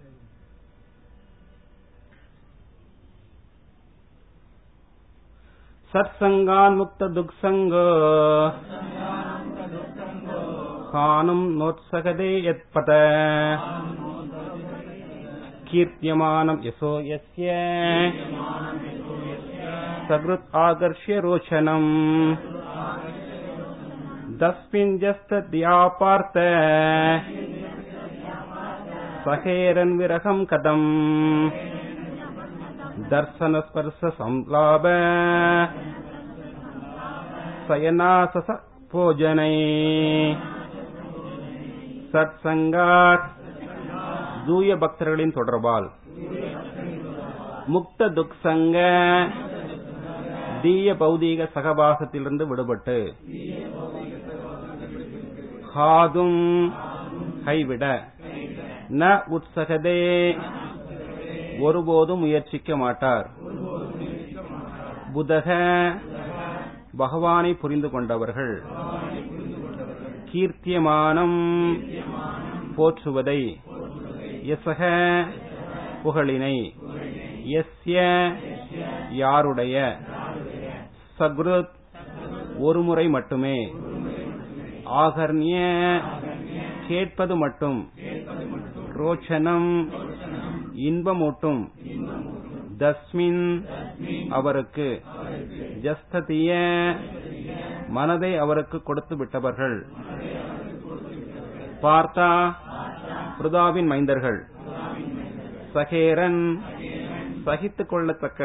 सत्सङ्गान्मुक्तदुःसङ्ग हानुम् नोत्सहदे यत्पत कीर्त्यमानम् यशो यस्य सकृत् आकर्ष्य रोचनम् दस्मिञ्जस्तद्यापार्थ सहेरन्विरहम् कदम् दर्शनस्पर्शसंलाभ சயனாசச போஜனை சத்சங்காத் தூய பக்தர்களின் தொடர்பால் முக்த துக்சங்க தீய பௌதீக சகபாசத்திலிருந்து விடுபட்டு ஹாதும் கைவிட ந உற்சகதே ஒருபோதும் முயற்சிக்க மாட்டார் புதக பகவானை புரிந்து கொண்டவர்கள் கீர்த்தியமானம் போற்றுவதை எசக புகழினை எஸ்ய யாருடைய சக்ருத் ஒருமுறை மட்டுமே ஆகர்ணிய கேட்பது மட்டும் ரோச்சனம் இன்பமூட்டும் தஸ்மின் அவருக்கு ஜஸ்ததிய மனதை அவருக்கு கொடுத்து விட்டவர்கள் பார்த்தா பிருதாவின் மைந்தர்கள் சகேரன் சகித்துக் கொள்ளத்தக்க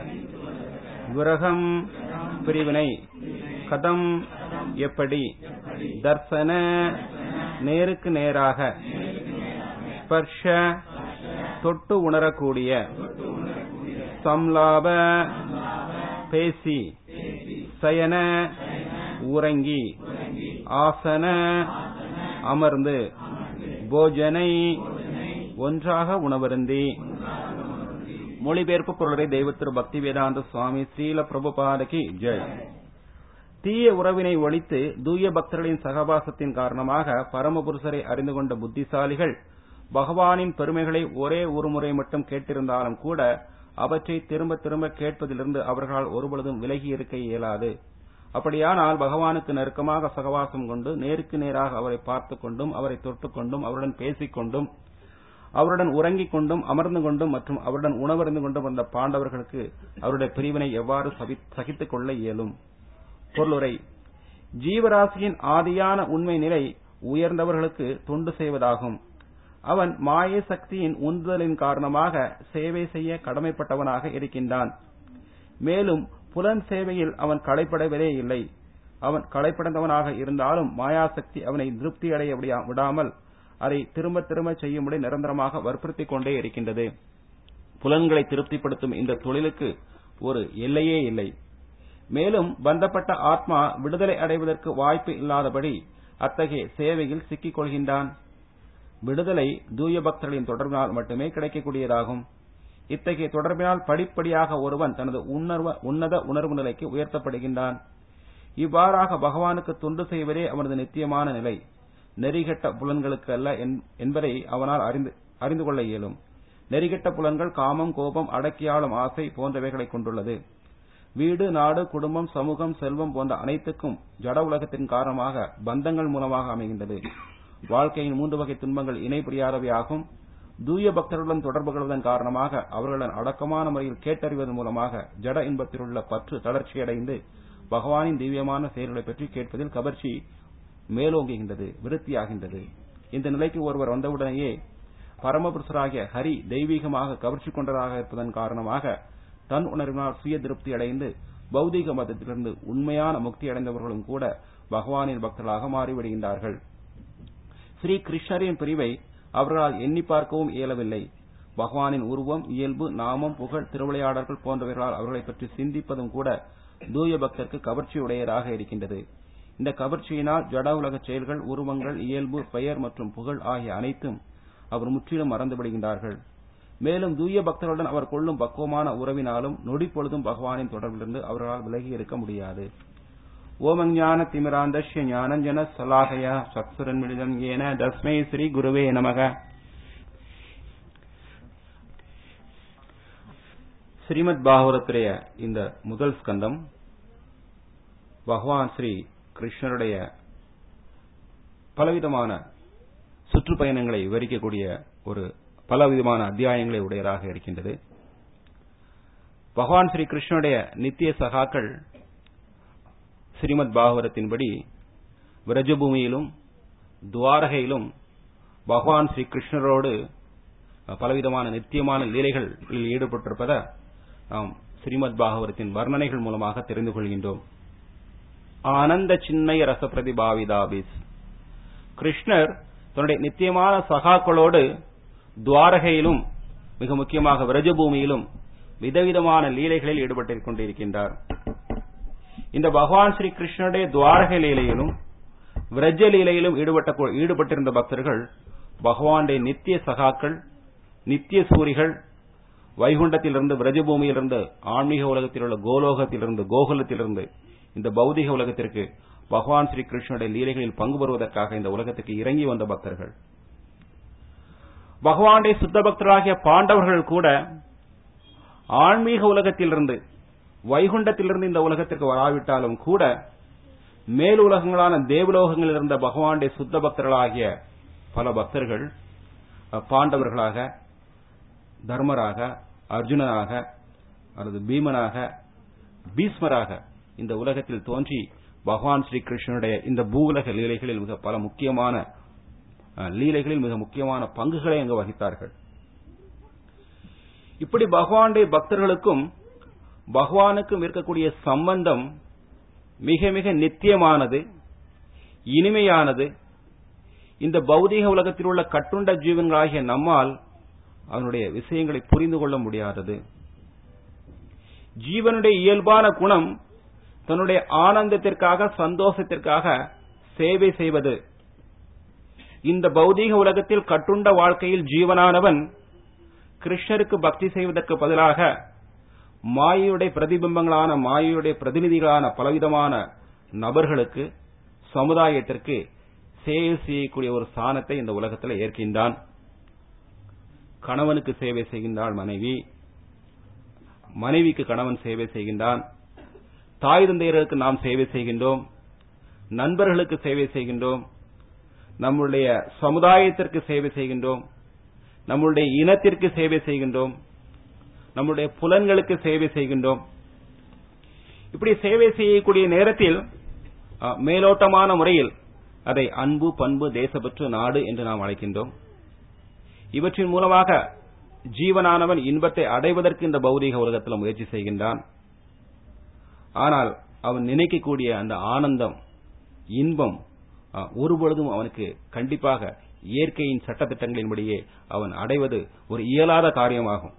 விரகம் பிரிவினை கதம் எப்படி தர்சன நேருக்கு நேராக ஸ்பர்ஷ தொட்டு உணரக்கூடிய சம்லாப பேசி சயன உறங்கி ஆசன அமர்ந்து போஜனை ஒன்றாக உணவருந்தி மொழிபெயர்ப்பு பொருளரை தெய்வத்திரு பக்தி வேதாந்த சுவாமி ஸ்ரீல பிரபுபாதகி ஜெய் தீய உறவினை ஒழித்து தூய பக்தர்களின் சகவாசத்தின் காரணமாக பரமபுருஷரை அறிந்து கொண்ட புத்திசாலிகள் பகவானின் பெருமைகளை ஒரே ஒரு முறை மட்டும் கேட்டிருந்தாலும் கூட அவற்றை திரும்ப திரும்ப கேட்பதிலிருந்து அவர்களால் ஒருபொழுதும் விலகி இருக்க இயலாது அப்படியானால் பகவானுக்கு நெருக்கமாக சகவாசம் கொண்டு நேருக்கு நேராக அவரை பார்த்துக் கொண்டும் அவரை தொட்டுக் கொண்டும் அவருடன் பேசிக் கொண்டும் அவருடன் உறங்கிக் கொண்டும் அமர்ந்து கொண்டும் மற்றும் அவருடன் உணவருந்து கொண்டும் வந்த பாண்டவர்களுக்கு அவருடைய பிரிவினை எவ்வாறு சகித்துக் கொள்ள இயலும் பொருளுரை ஜீவராசியின் ஆதியான உண்மை நிலை உயர்ந்தவர்களுக்கு தொண்டு செய்வதாகும் அவன் மாய சக்தியின் உந்துதலின் காரணமாக சேவை செய்ய கடமைப்பட்டவனாக இருக்கின்றான் மேலும் புலன் சேவையில் அவன் களைப்படவே இல்லை அவன் களைப்படைந்தவனாக இருந்தாலும் மாயாசக்தி அவனை திருப்தி அடைய விடாமல் அதை திரும்ப திரும்ப செய்யும்படி நிரந்தரமாக வற்புறுத்திக் கொண்டே இருக்கின்றது புலன்களை திருப்திப்படுத்தும் இந்த தொழிலுக்கு ஒரு எல்லையே இல்லை மேலும் பந்தப்பட்ட ஆத்மா விடுதலை அடைவதற்கு வாய்ப்பு இல்லாதபடி அத்தகைய சேவையில் சிக்கிக் கொள்கின்றான் விடுதலை தூய பக்தர்களின் தொடர்பினால் மட்டுமே கிடைக்கக்கூடியதாகும் இத்தகைய தொடர்பினால் படிப்படியாக ஒருவன் தனது உன்னத உணர்வு நிலைக்கு உயர்த்தப்படுகின்றான் இவ்வாறாக பகவானுக்கு தொண்டு செய்வதே அவனது நித்தியமான நிலை நெறிகட்ட புலன்களுக்கு அல்ல என்பதை அவனால் அறிந்து கொள்ள இயலும் நெறிகட்ட புலன்கள் காமம் கோபம் அடக்கியாளும் ஆசை போன்றவைகளை கொண்டுள்ளது வீடு நாடு குடும்பம் சமூகம் செல்வம் போன்ற அனைத்துக்கும் ஜட உலகத்தின் காரணமாக பந்தங்கள் மூலமாக அமைகின்றது வாழ்க்கையின் மூன்று வகை துன்பங்கள் இணை புரியாதவையாகும் தூய பக்தர்களுடன் தொடர்பு கொள்வதன் காரணமாக அவர்களுடன் அடக்கமான முறையில் கேட்டறிவதன் மூலமாக ஜட இன்பத்திலுள்ள பற்று தளர்ச்சியடைந்து பகவானின் திவ்யமான செயல்களை பற்றி கேட்பதில் கவர்ச்சி மேலோங்குகின்றது விருத்தியாகின்றது இந்த நிலைக்கு ஒருவர் வந்தவுடனேயே பரமபுருஷராகிய ஹரி தெய்வீகமாக கவர்ச்சி கொண்டதாக இருப்பதன் காரணமாக தன் உணர்வினால் சுய திருப்தி அடைந்து பௌதீக மதத்திலிருந்து உண்மையான முக்தி அடைந்தவர்களும் கூட பகவானின் பக்தர்களாக மாறிவிடுகின்றார்கள் ஸ்ரீ கிருஷ்ணரின் பிரிவை அவர்களால் எண்ணி பார்க்கவும் இயலவில்லை பகவானின் உருவம் இயல்பு நாமம் புகழ் திருவிளையாடல்கள் போன்றவைகளால் அவர்களை பற்றி சிந்திப்பதும் கூட தூய பக்தருக்கு கவர்ச்சியுடையதாக இருக்கின்றது இந்த கவர்ச்சியினால் ஜட உலக செயல்கள் உருவங்கள் இயல்பு பெயர் மற்றும் புகழ் ஆகிய அனைத்தும் அவர் முற்றிலும் மறந்து விடுகின்றார்கள் மேலும் தூய பக்தர்களுடன் அவர் கொள்ளும் பக்குவமான உறவினாலும் நொடி பொழுதும் பகவானின் தொடர்பிலிருந்து அவர்களால் விலகி இருக்க முடியாது ஓமஞான திமிராந்தஷ்ய ஞானஞ்சன சலாகய சத்சுரன் மிளிதம் ஏன தஸ்மை ஸ்ரீ குருவே நமக ஸ்ரீமத் பாகவதத்துடைய இந்த முதல் ஸ்கந்தம் பகவான் ஸ்ரீ கிருஷ்ணருடைய பலவிதமான சுற்றுப்பயணங்களை விவரிக்கக்கூடிய ஒரு பலவிதமான அத்தியாயங்களை உடையதாக இருக்கின்றது பகவான் ஸ்ரீ கிருஷ்ணனுடைய நித்திய சகாக்கள் ஸ்ரீமத் பாகவதத்தின்படி விரஜபூமியிலும் துவாரகையிலும் பகவான் ஸ்ரீ கிருஷ்ணரோடு பலவிதமான நித்தியமான லீலைகளில் ஈடுபட்டிருப்பதை நாம் ஸ்ரீமத் பாகவதத்தின் வர்ணனைகள் மூலமாக தெரிந்து கொள்கின்றோம் ஆனந்த சின்மய ரச பிரதிபாவிதாபிஸ் கிருஷ்ணர் தன்னுடைய நித்தியமான சகாக்களோடு துவாரகையிலும் மிக முக்கியமாக விரஜபூமியிலும் விதவிதமான லீலைகளில் ஈடுபட்டுக் கொண்டிருக்கின்றார் இந்த பகவான் ஸ்ரீ கிருஷ்ணனுடைய துவாரகை லீலையிலும் விரஜ லீலையிலும் ஈடுபட்ட ஈடுபட்டிருந்த பக்தர்கள் பகவானுடைய நித்திய சகாக்கள் நித்திய சூரிகள் வைகுண்டத்திலிருந்து விரஜபூமியிலிருந்து ஆன்மீக உலகத்தில் உள்ள கோலோகத்திலிருந்து கோகுலத்திலிருந்து இந்த பௌதிக உலகத்திற்கு பகவான் ஸ்ரீ கிருஷ்ணனுடைய லீலைகளில் பங்கு பெறுவதற்காக இந்த உலகத்துக்கு இறங்கி வந்த பக்தர்கள் பகவானுடைய சுத்த பக்தர்களாகிய பாண்டவர்கள் கூட ஆன்மீக உலகத்திலிருந்து வைகுண்டத்திலிருந்து இந்த உலகத்திற்கு வராவிட்டாலும் கூட மேல் உலகங்களான தேவலோகங்களில் இருந்த பகவானுடைய சுத்த பக்தர்களாகிய பல பக்தர்கள் பாண்டவர்களாக தர்மராக அர்ஜுனனாக அல்லது பீமனாக பீஸ்மராக இந்த உலகத்தில் தோன்றி பகவான் ஸ்ரீ கிருஷ்ணனுடைய இந்த பூவுலக லீலைகளில் மிக பல முக்கியமான லீலைகளில் மிக முக்கியமான பங்குகளை அங்கு வகித்தார்கள் இப்படி பகவானுடைய பக்தர்களுக்கும் பகவானுக்கும் இருக்கக்கூடிய சம்பந்தம் மிக மிக நித்தியமானது இனிமையானது இந்த பௌதீக உலகத்தில் உள்ள கட்டுண்ட ஜீவன்களாகிய நம்மால் அவனுடைய விஷயங்களை புரிந்து கொள்ள முடியாதது ஜீவனுடைய இயல்பான குணம் தன்னுடைய ஆனந்தத்திற்காக சந்தோஷத்திற்காக சேவை செய்வது இந்த பௌதீக உலகத்தில் கட்டுண்ட வாழ்க்கையில் ஜீவனானவன் கிருஷ்ணருக்கு பக்தி செய்வதற்கு பதிலாக மாயையுடைய பிரதிபிம்பங்களான மாயையுடைய பிரதிநிதிகளான பலவிதமான நபர்களுக்கு சமுதாயத்திற்கு சேவை செய்யக்கூடிய ஒரு ஸ்தானத்தை இந்த உலகத்தில் ஏற்கின்றான் கணவனுக்கு சேவை செய்கின்றாள் மனைவி மனைவிக்கு கணவன் சேவை செய்கின்றான் தாய் தந்தையர்களுக்கு நாம் சேவை செய்கின்றோம் நண்பர்களுக்கு சேவை செய்கின்றோம் நம்முடைய சமுதாயத்திற்கு சேவை செய்கின்றோம் நம்முடைய இனத்திற்கு சேவை செய்கின்றோம் நம்முடைய புலன்களுக்கு சேவை செய்கின்றோம் இப்படி சேவை செய்யக்கூடிய நேரத்தில் மேலோட்டமான முறையில் அதை அன்பு பண்பு தேசப்பற்று நாடு என்று நாம் அழைக்கின்றோம் இவற்றின் மூலமாக ஜீவனானவன் இன்பத்தை அடைவதற்கு இந்த பௌதீக உலகத்தில் முயற்சி செய்கின்றான் ஆனால் அவன் நினைக்கக்கூடிய அந்த ஆனந்தம் இன்பம் ஒருபொழுதும் அவனுக்கு கண்டிப்பாக இயற்கையின் சட்டத்திட்டங்களின்படியே அவன் அடைவது ஒரு இயலாத காரியமாகும்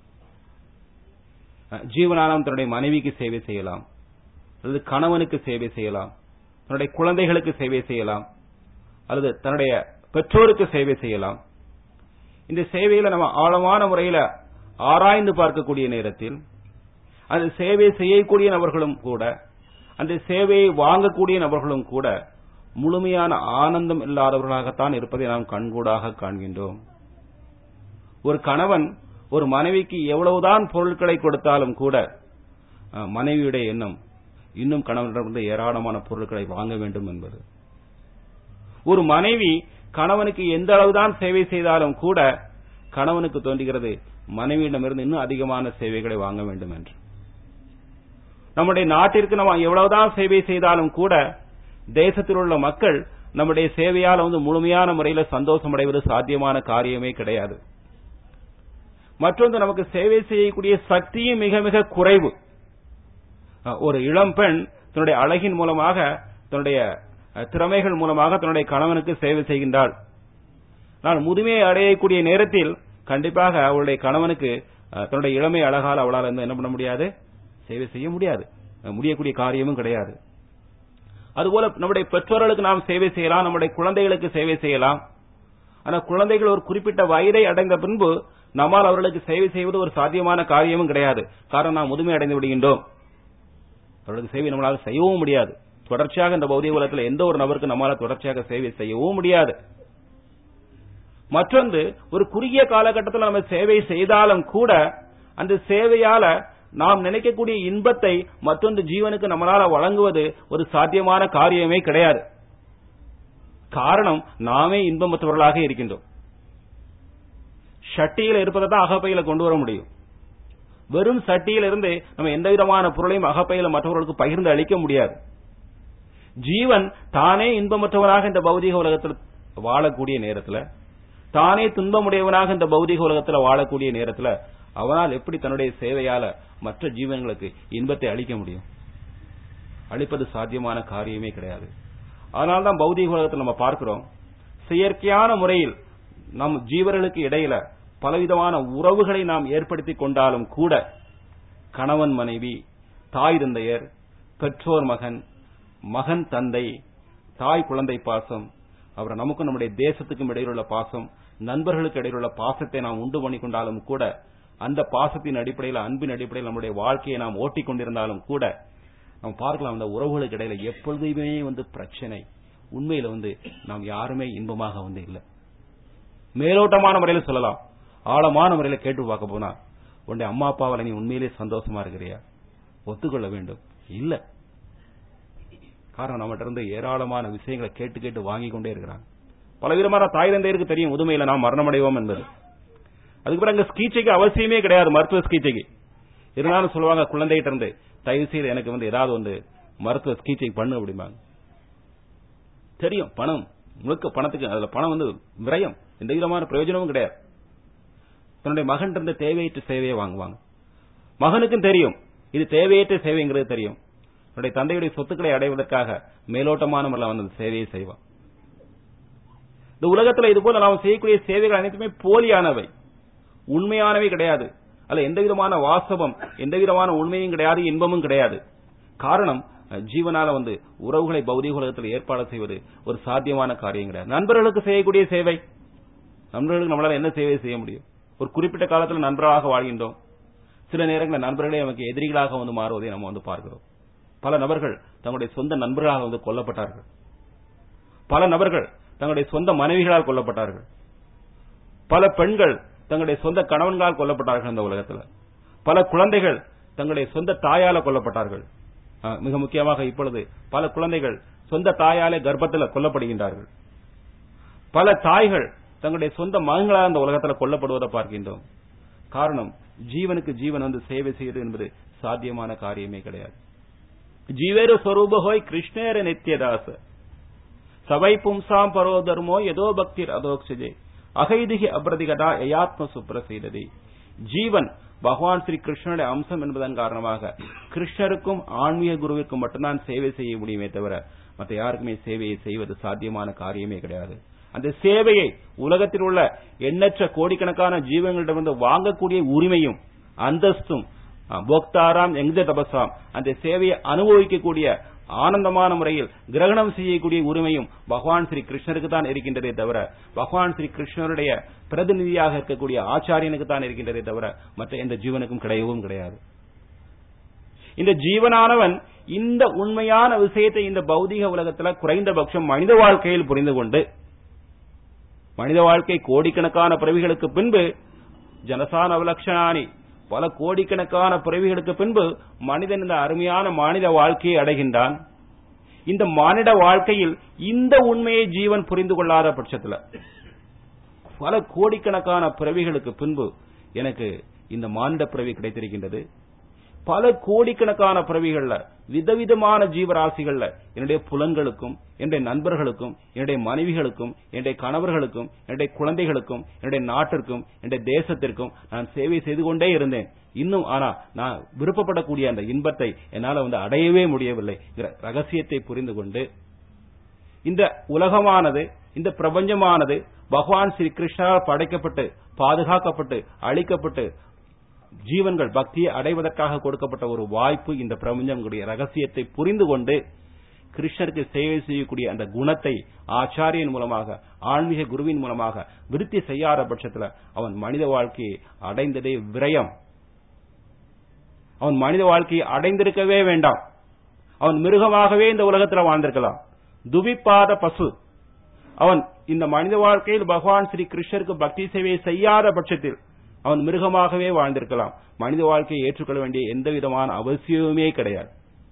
ஜீவனானவன் தன்னுடைய மனைவிக்கு சேவை செய்யலாம் அல்லது கணவனுக்கு சேவை செய்யலாம் தன்னுடைய குழந்தைகளுக்கு சேவை செய்யலாம் அல்லது தன்னுடைய பெற்றோருக்கு சேவை செய்யலாம் இந்த சேவையில நம்ம ஆழமான முறையில ஆராய்ந்து பார்க்கக்கூடிய நேரத்தில் அந்த சேவை செய்யக்கூடிய நபர்களும் கூட அந்த சேவையை வாங்கக்கூடிய நபர்களும் கூட முழுமையான ஆனந்தம் இல்லாதவர்களாகத்தான் இருப்பதை நாம் கண்கூடாக காண்கின்றோம் ஒரு கணவன் ஒரு மனைவிக்கு எவ்வளவுதான் பொருட்களை கொடுத்தாலும் கூட மனைவியுடைய எண்ணம் இன்னும் கணவனிடமிருந்து ஏராளமான பொருட்களை வாங்க வேண்டும் என்பது ஒரு மனைவி கணவனுக்கு எந்த அளவுதான் சேவை செய்தாலும் கூட கணவனுக்கு தோன்றுகிறது மனைவியிடமிருந்து இன்னும் அதிகமான சேவைகளை வாங்க வேண்டும் என்று நம்முடைய நாட்டிற்கு நம்ம எவ்வளவுதான் சேவை செய்தாலும் கூட தேசத்தில் உள்ள மக்கள் நம்முடைய சேவையால் வந்து முழுமையான முறையில் சந்தோஷம் அடைவது சாத்தியமான காரியமே கிடையாது மற்றொன்று நமக்கு சேவை செய்யக்கூடிய சக்தியும் மிக மிக குறைவு ஒரு இளம் பெண் தன்னுடைய அழகின் மூலமாக தன்னுடைய திறமைகள் மூலமாக தன்னுடைய கணவனுக்கு சேவை செய்கின்றாள் நான் முதுமையை அடையக்கூடிய நேரத்தில் கண்டிப்பாக அவளுடைய கணவனுக்கு தன்னுடைய இளமை அழகால் அவளால் என்ன பண்ண முடியாது சேவை செய்ய முடியாது முடியக்கூடிய காரியமும் கிடையாது அதுபோல நம்முடைய பெற்றோர்களுக்கு நாம் சேவை செய்யலாம் நம்முடைய குழந்தைகளுக்கு சேவை செய்யலாம் ஆனா குழந்தைகள் ஒரு குறிப்பிட்ட வயதை அடைந்த பின்பு நம்மால் அவர்களுக்கு சேவை செய்வது ஒரு சாத்தியமான காரியமும் கிடையாது காரணம் நாம் முதுமை அடைந்து விடுகின்றோம் அவர்களுக்கு சேவை நம்மளால் செய்யவும் முடியாது தொடர்ச்சியாக இந்த பௌதிக உலகத்தில் எந்த ஒரு நபருக்கு நம்மால தொடர்ச்சியாக சேவை செய்யவும் முடியாது மற்றொன்று ஒரு குறுகிய காலகட்டத்தில் நம்ம சேவை செய்தாலும் கூட அந்த சேவையால நாம் நினைக்கக்கூடிய இன்பத்தை மற்றொன்று ஜீவனுக்கு நம்மளால வழங்குவது ஒரு சாத்தியமான காரியமே கிடையாது காரணம் நாமே இன்பமற்றவர்களாக இருக்கின்றோம் ஷட்டியில இருப்பதை தான் அகப்பையில கொண்டு வர முடியும் வெறும் சட்டியில இருந்து நம்ம எந்த விதமான பொருளையும் அகப்பையில மற்றவர்களுக்கு பகிர்ந்து அளிக்க முடியாது ஜீவன் தானே இன்பமற்றவனாக இந்த பௌதிக உலகத்தில் வாழக்கூடிய நேரத்துல தானே துன்பமுடையவனாக இந்த பௌதிக உலகத்துல வாழக்கூடிய நேரத்துல அவனால் எப்படி தன்னுடைய சேவையால மற்ற ஜீவன்களுக்கு இன்பத்தை அளிக்க முடியும் அளிப்பது சாத்தியமான காரியமே கிடையாது அதனால்தான் பௌதிக உலகத்தில் நம்ம பார்க்கிறோம் செயற்கையான முறையில் நம் ஜீவர்களுக்கு இடையில பலவிதமான உறவுகளை நாம் ஏற்படுத்தி கொண்டாலும் கூட கணவன் மனைவி தாய் தந்தையர் பெற்றோர் மகன் மகன் தந்தை தாய் குழந்தை பாசம் அவர் நமக்கும் நம்முடைய தேசத்துக்கும் இடையிலுள்ள பாசம் நண்பர்களுக்கு இடையிலுள்ள பாசத்தை நாம் உண்டு பண்ணி கொண்டாலும் கூட அந்த பாசத்தின் அடிப்படையில் அன்பின் அடிப்படையில் நம்முடைய வாழ்க்கையை நாம் ஓட்டிக் கொண்டிருந்தாலும் கூட நம்ம பார்க்கலாம் அந்த உறவுகளுக்கு இடையில எப்பொழுதுமே வந்து பிரச்சனை உண்மையில வந்து நாம் யாருமே இன்பமாக வந்து இல்லை மேலோட்டமான முறையில சொல்லலாம் ஆழமான முறையில கேட்டு பார்க்க போனா உன்னுடைய அம்மா அப்பாவால நீ உண்மையிலே சந்தோஷமா இருக்கிறியா ஒத்துக்கொள்ள வேண்டும் இல்ல காரணம் நம்மகிட்ட இருந்து ஏராளமான விஷயங்களை கேட்டு கேட்டு வாங்கி கொண்டே இருக்கிறாங்க பலவிதமான தாய் தந்தையருக்கு தெரியும் முதுமையில நாம் மரணமடைவோம் என்பது அதுக்கு பிறகு அங்க சிகிச்சைக்கு அவசியமே கிடையாது மருத்துவ சிகிச்சைக்கு இருந்தாலும் சொல்லுவாங்க குழந்தைகிட்ட இருந்து தயவு செய்து எனக்கு வந்து ஏதாவது வந்து மருத்துவ சிகிச்சை பண்ணு அப்படிம்பாங்க தெரியும் பணம் முழுக்க பணத்துக்கு அதுல பணம் வந்து விரயம் எந்த விதமான பிரயோஜனமும் கிடையாது தன்னுடைய மகன் இருந்த தேவையற்ற சேவையை வாங்குவாங்க மகனுக்கும் தெரியும் இது தேவையற்ற சேவைங்கிறது தெரியும் தன்னுடைய தந்தையுடைய சொத்துக்களை அடைவதற்காக மேலோட்டமான முறையில் வந்து சேவையை செய்வான் இந்த உலகத்துல இது போல நாம் செய்யக்கூடிய சேவைகள் அனைத்துமே போலியானவை உண்மையானவை கிடையாது அல்ல எந்த விதமான வாசவம் எந்த விதமான உண்மையும் கிடையாது இன்பமும் கிடையாது காரணம் ஜீவனால வந்து உறவுகளை பௌதிக உலகத்தில் ஏற்பாடு செய்வது ஒரு சாத்தியமான காரியம் கிடையாது நண்பர்களுக்கு செய்யக்கூடிய சேவை நண்பர்களுக்கு நம்மளால என்ன சேவை செய்ய முடியும் ஒரு குறிப்பிட்ட காலத்தில் நண்பர்களாக வாழ்கின்றோம் சில நேரங்களில் நண்பர்களே நமக்கு எதிரிகளாக வந்து மாறுவதை நம்ம வந்து பார்க்கிறோம் பல நபர்கள் தங்களுடைய சொந்த நண்பர்களாக வந்து கொல்லப்பட்டார்கள் பல நபர்கள் தங்களுடைய சொந்த மனைவிகளால் கொல்லப்பட்டார்கள் பல பெண்கள் தங்களுடைய சொந்த கணவன்களால் கொல்லப்பட்டார்கள் இந்த உலகத்தில் பல குழந்தைகள் தங்களுடைய சொந்த தாயால கொல்லப்பட்டார்கள் மிக முக்கியமாக இப்பொழுது பல குழந்தைகள் சொந்த தாயாலே கர்ப்பத்தில் கொல்லப்படுகின்றார்கள் பல தாய்கள் தங்களுடைய சொந்த மகன்களாக இந்த உலகத்தில் கொல்லப்படுவதை பார்க்கின்றோம் காரணம் ஜீவனுக்கு ஜீவன் வந்து சேவை செய்வது என்பது சாத்தியமான காரியமே கிடையாது ஜீவேரு ஸ்வரூப ஹோய் கிருஷ்ணேர நித்தியதாச சபை பும்சாம் பரோ தர்மோ எதோ பக்திர் அதோக்ஷஜே அகைதிகி அபிரதிகதா எயாத்ம சுப்ரசீததி ஜீவன் பகவான் ஸ்ரீ கிருஷ்ணனுடைய அம்சம் என்பதன் காரணமாக கிருஷ்ணருக்கும் ஆன்மீக குருவிற்கும் மட்டும்தான் சேவை செய்ய முடியுமே தவிர மற்ற யாருக்குமே சேவையை செய்வது சாத்தியமான காரியமே கிடையாது அந்த சேவையை உலகத்தில் உள்ள எண்ணற்ற கோடிக்கணக்கான ஜீவங்களிடமிருந்து வாங்கக்கூடிய உரிமையும் அந்தஸ்தும் போக்தாராம் எங்க தபசாம் அந்த சேவையை அனுபவிக்கக்கூடிய ஆனந்தமான முறையில் கிரகணம் செய்யக்கூடிய உரிமையும் பகவான் ஸ்ரீ கிருஷ்ணருக்கு தான் இருக்கின்றதே தவிர பகவான் ஸ்ரீ கிருஷ்ணருடைய பிரதிநிதியாக இருக்கக்கூடிய ஆச்சாரியனுக்கு தான் இருக்கின்றதே தவிர மற்ற எந்த ஜீவனுக்கும் கிடையவும் கிடையாது இந்த ஜீவனானவன் இந்த உண்மையான விஷயத்தை இந்த பௌதிக உலகத்துல குறைந்தபட்சம் மனித வாழ்க்கையில் புரிந்து கொண்டு மனித வாழ்க்கை கோடிக்கணக்கான பிறவிகளுக்கு பின்பு ஜனசான அவலட்சணானி பல கோடிக்கணக்கான பிறவிகளுக்கு பின்பு மனிதன் இந்த அருமையான மாநில வாழ்க்கையை அடைகின்றான் இந்த மானிட வாழ்க்கையில் இந்த உண்மையை ஜீவன் புரிந்து கொள்ளாத பட்சத்தில் பல கோடிக்கணக்கான பிறவிகளுக்கு பின்பு எனக்கு இந்த மானிட பிறவி கிடைத்திருக்கின்றது பல கோடிக்கணக்கான பிறவிகள்ல விதவிதமான ஜீவராசிகள்ல என்னுடைய புலன்களுக்கும் என்னுடைய நண்பர்களுக்கும் என்னுடைய மனைவிகளுக்கும் என்னுடைய கணவர்களுக்கும் என்னுடைய குழந்தைகளுக்கும் என்னுடைய நாட்டிற்கும் என்னுடைய தேசத்திற்கும் நான் சேவை செய்து கொண்டே இருந்தேன் இன்னும் ஆனா நான் விருப்பப்படக்கூடிய அந்த இன்பத்தை என்னால வந்து அடையவே முடியவில்லை ரகசியத்தை புரிந்து கொண்டு இந்த உலகமானது இந்த பிரபஞ்சமானது பகவான் ஸ்ரீ கிருஷ்ணால் படைக்கப்பட்டு பாதுகாக்கப்பட்டு அழிக்கப்பட்டு ஜீவன்கள் பக்தியை அடைவதற்காக கொடுக்கப்பட்ட ஒரு வாய்ப்பு இந்த பிரபஞ்சங்களுடைய ரகசியத்தை புரிந்து கொண்டு கிருஷ்ணருக்கு சேவை செய்யக்கூடிய அந்த குணத்தை ஆச்சாரியன் மூலமாக ஆன்மீக குருவின் மூலமாக விருத்தி செய்யாத பட்சத்தில் அவன் மனித வாழ்க்கையை அடைந்ததே விரயம் அவன் மனித வாழ்க்கையை அடைந்திருக்கவே வேண்டாம் அவன் மிருகமாகவே இந்த உலகத்தில் வாழ்ந்திருக்கலாம் துவிப்பாத பசு அவன் இந்த மனித வாழ்க்கையில் பகவான் ஸ்ரீ கிருஷ்ணருக்கு பக்தி சேவையை செய்யாத பட்சத்தில் அவன் மிருகமாகவே வாழ்ந்திருக்கலாம் மனித வாழ்க்கையை ஏற்றுக்கொள்ள வேண்டிய எந்த விதமான அவசியமுமே கிடையாது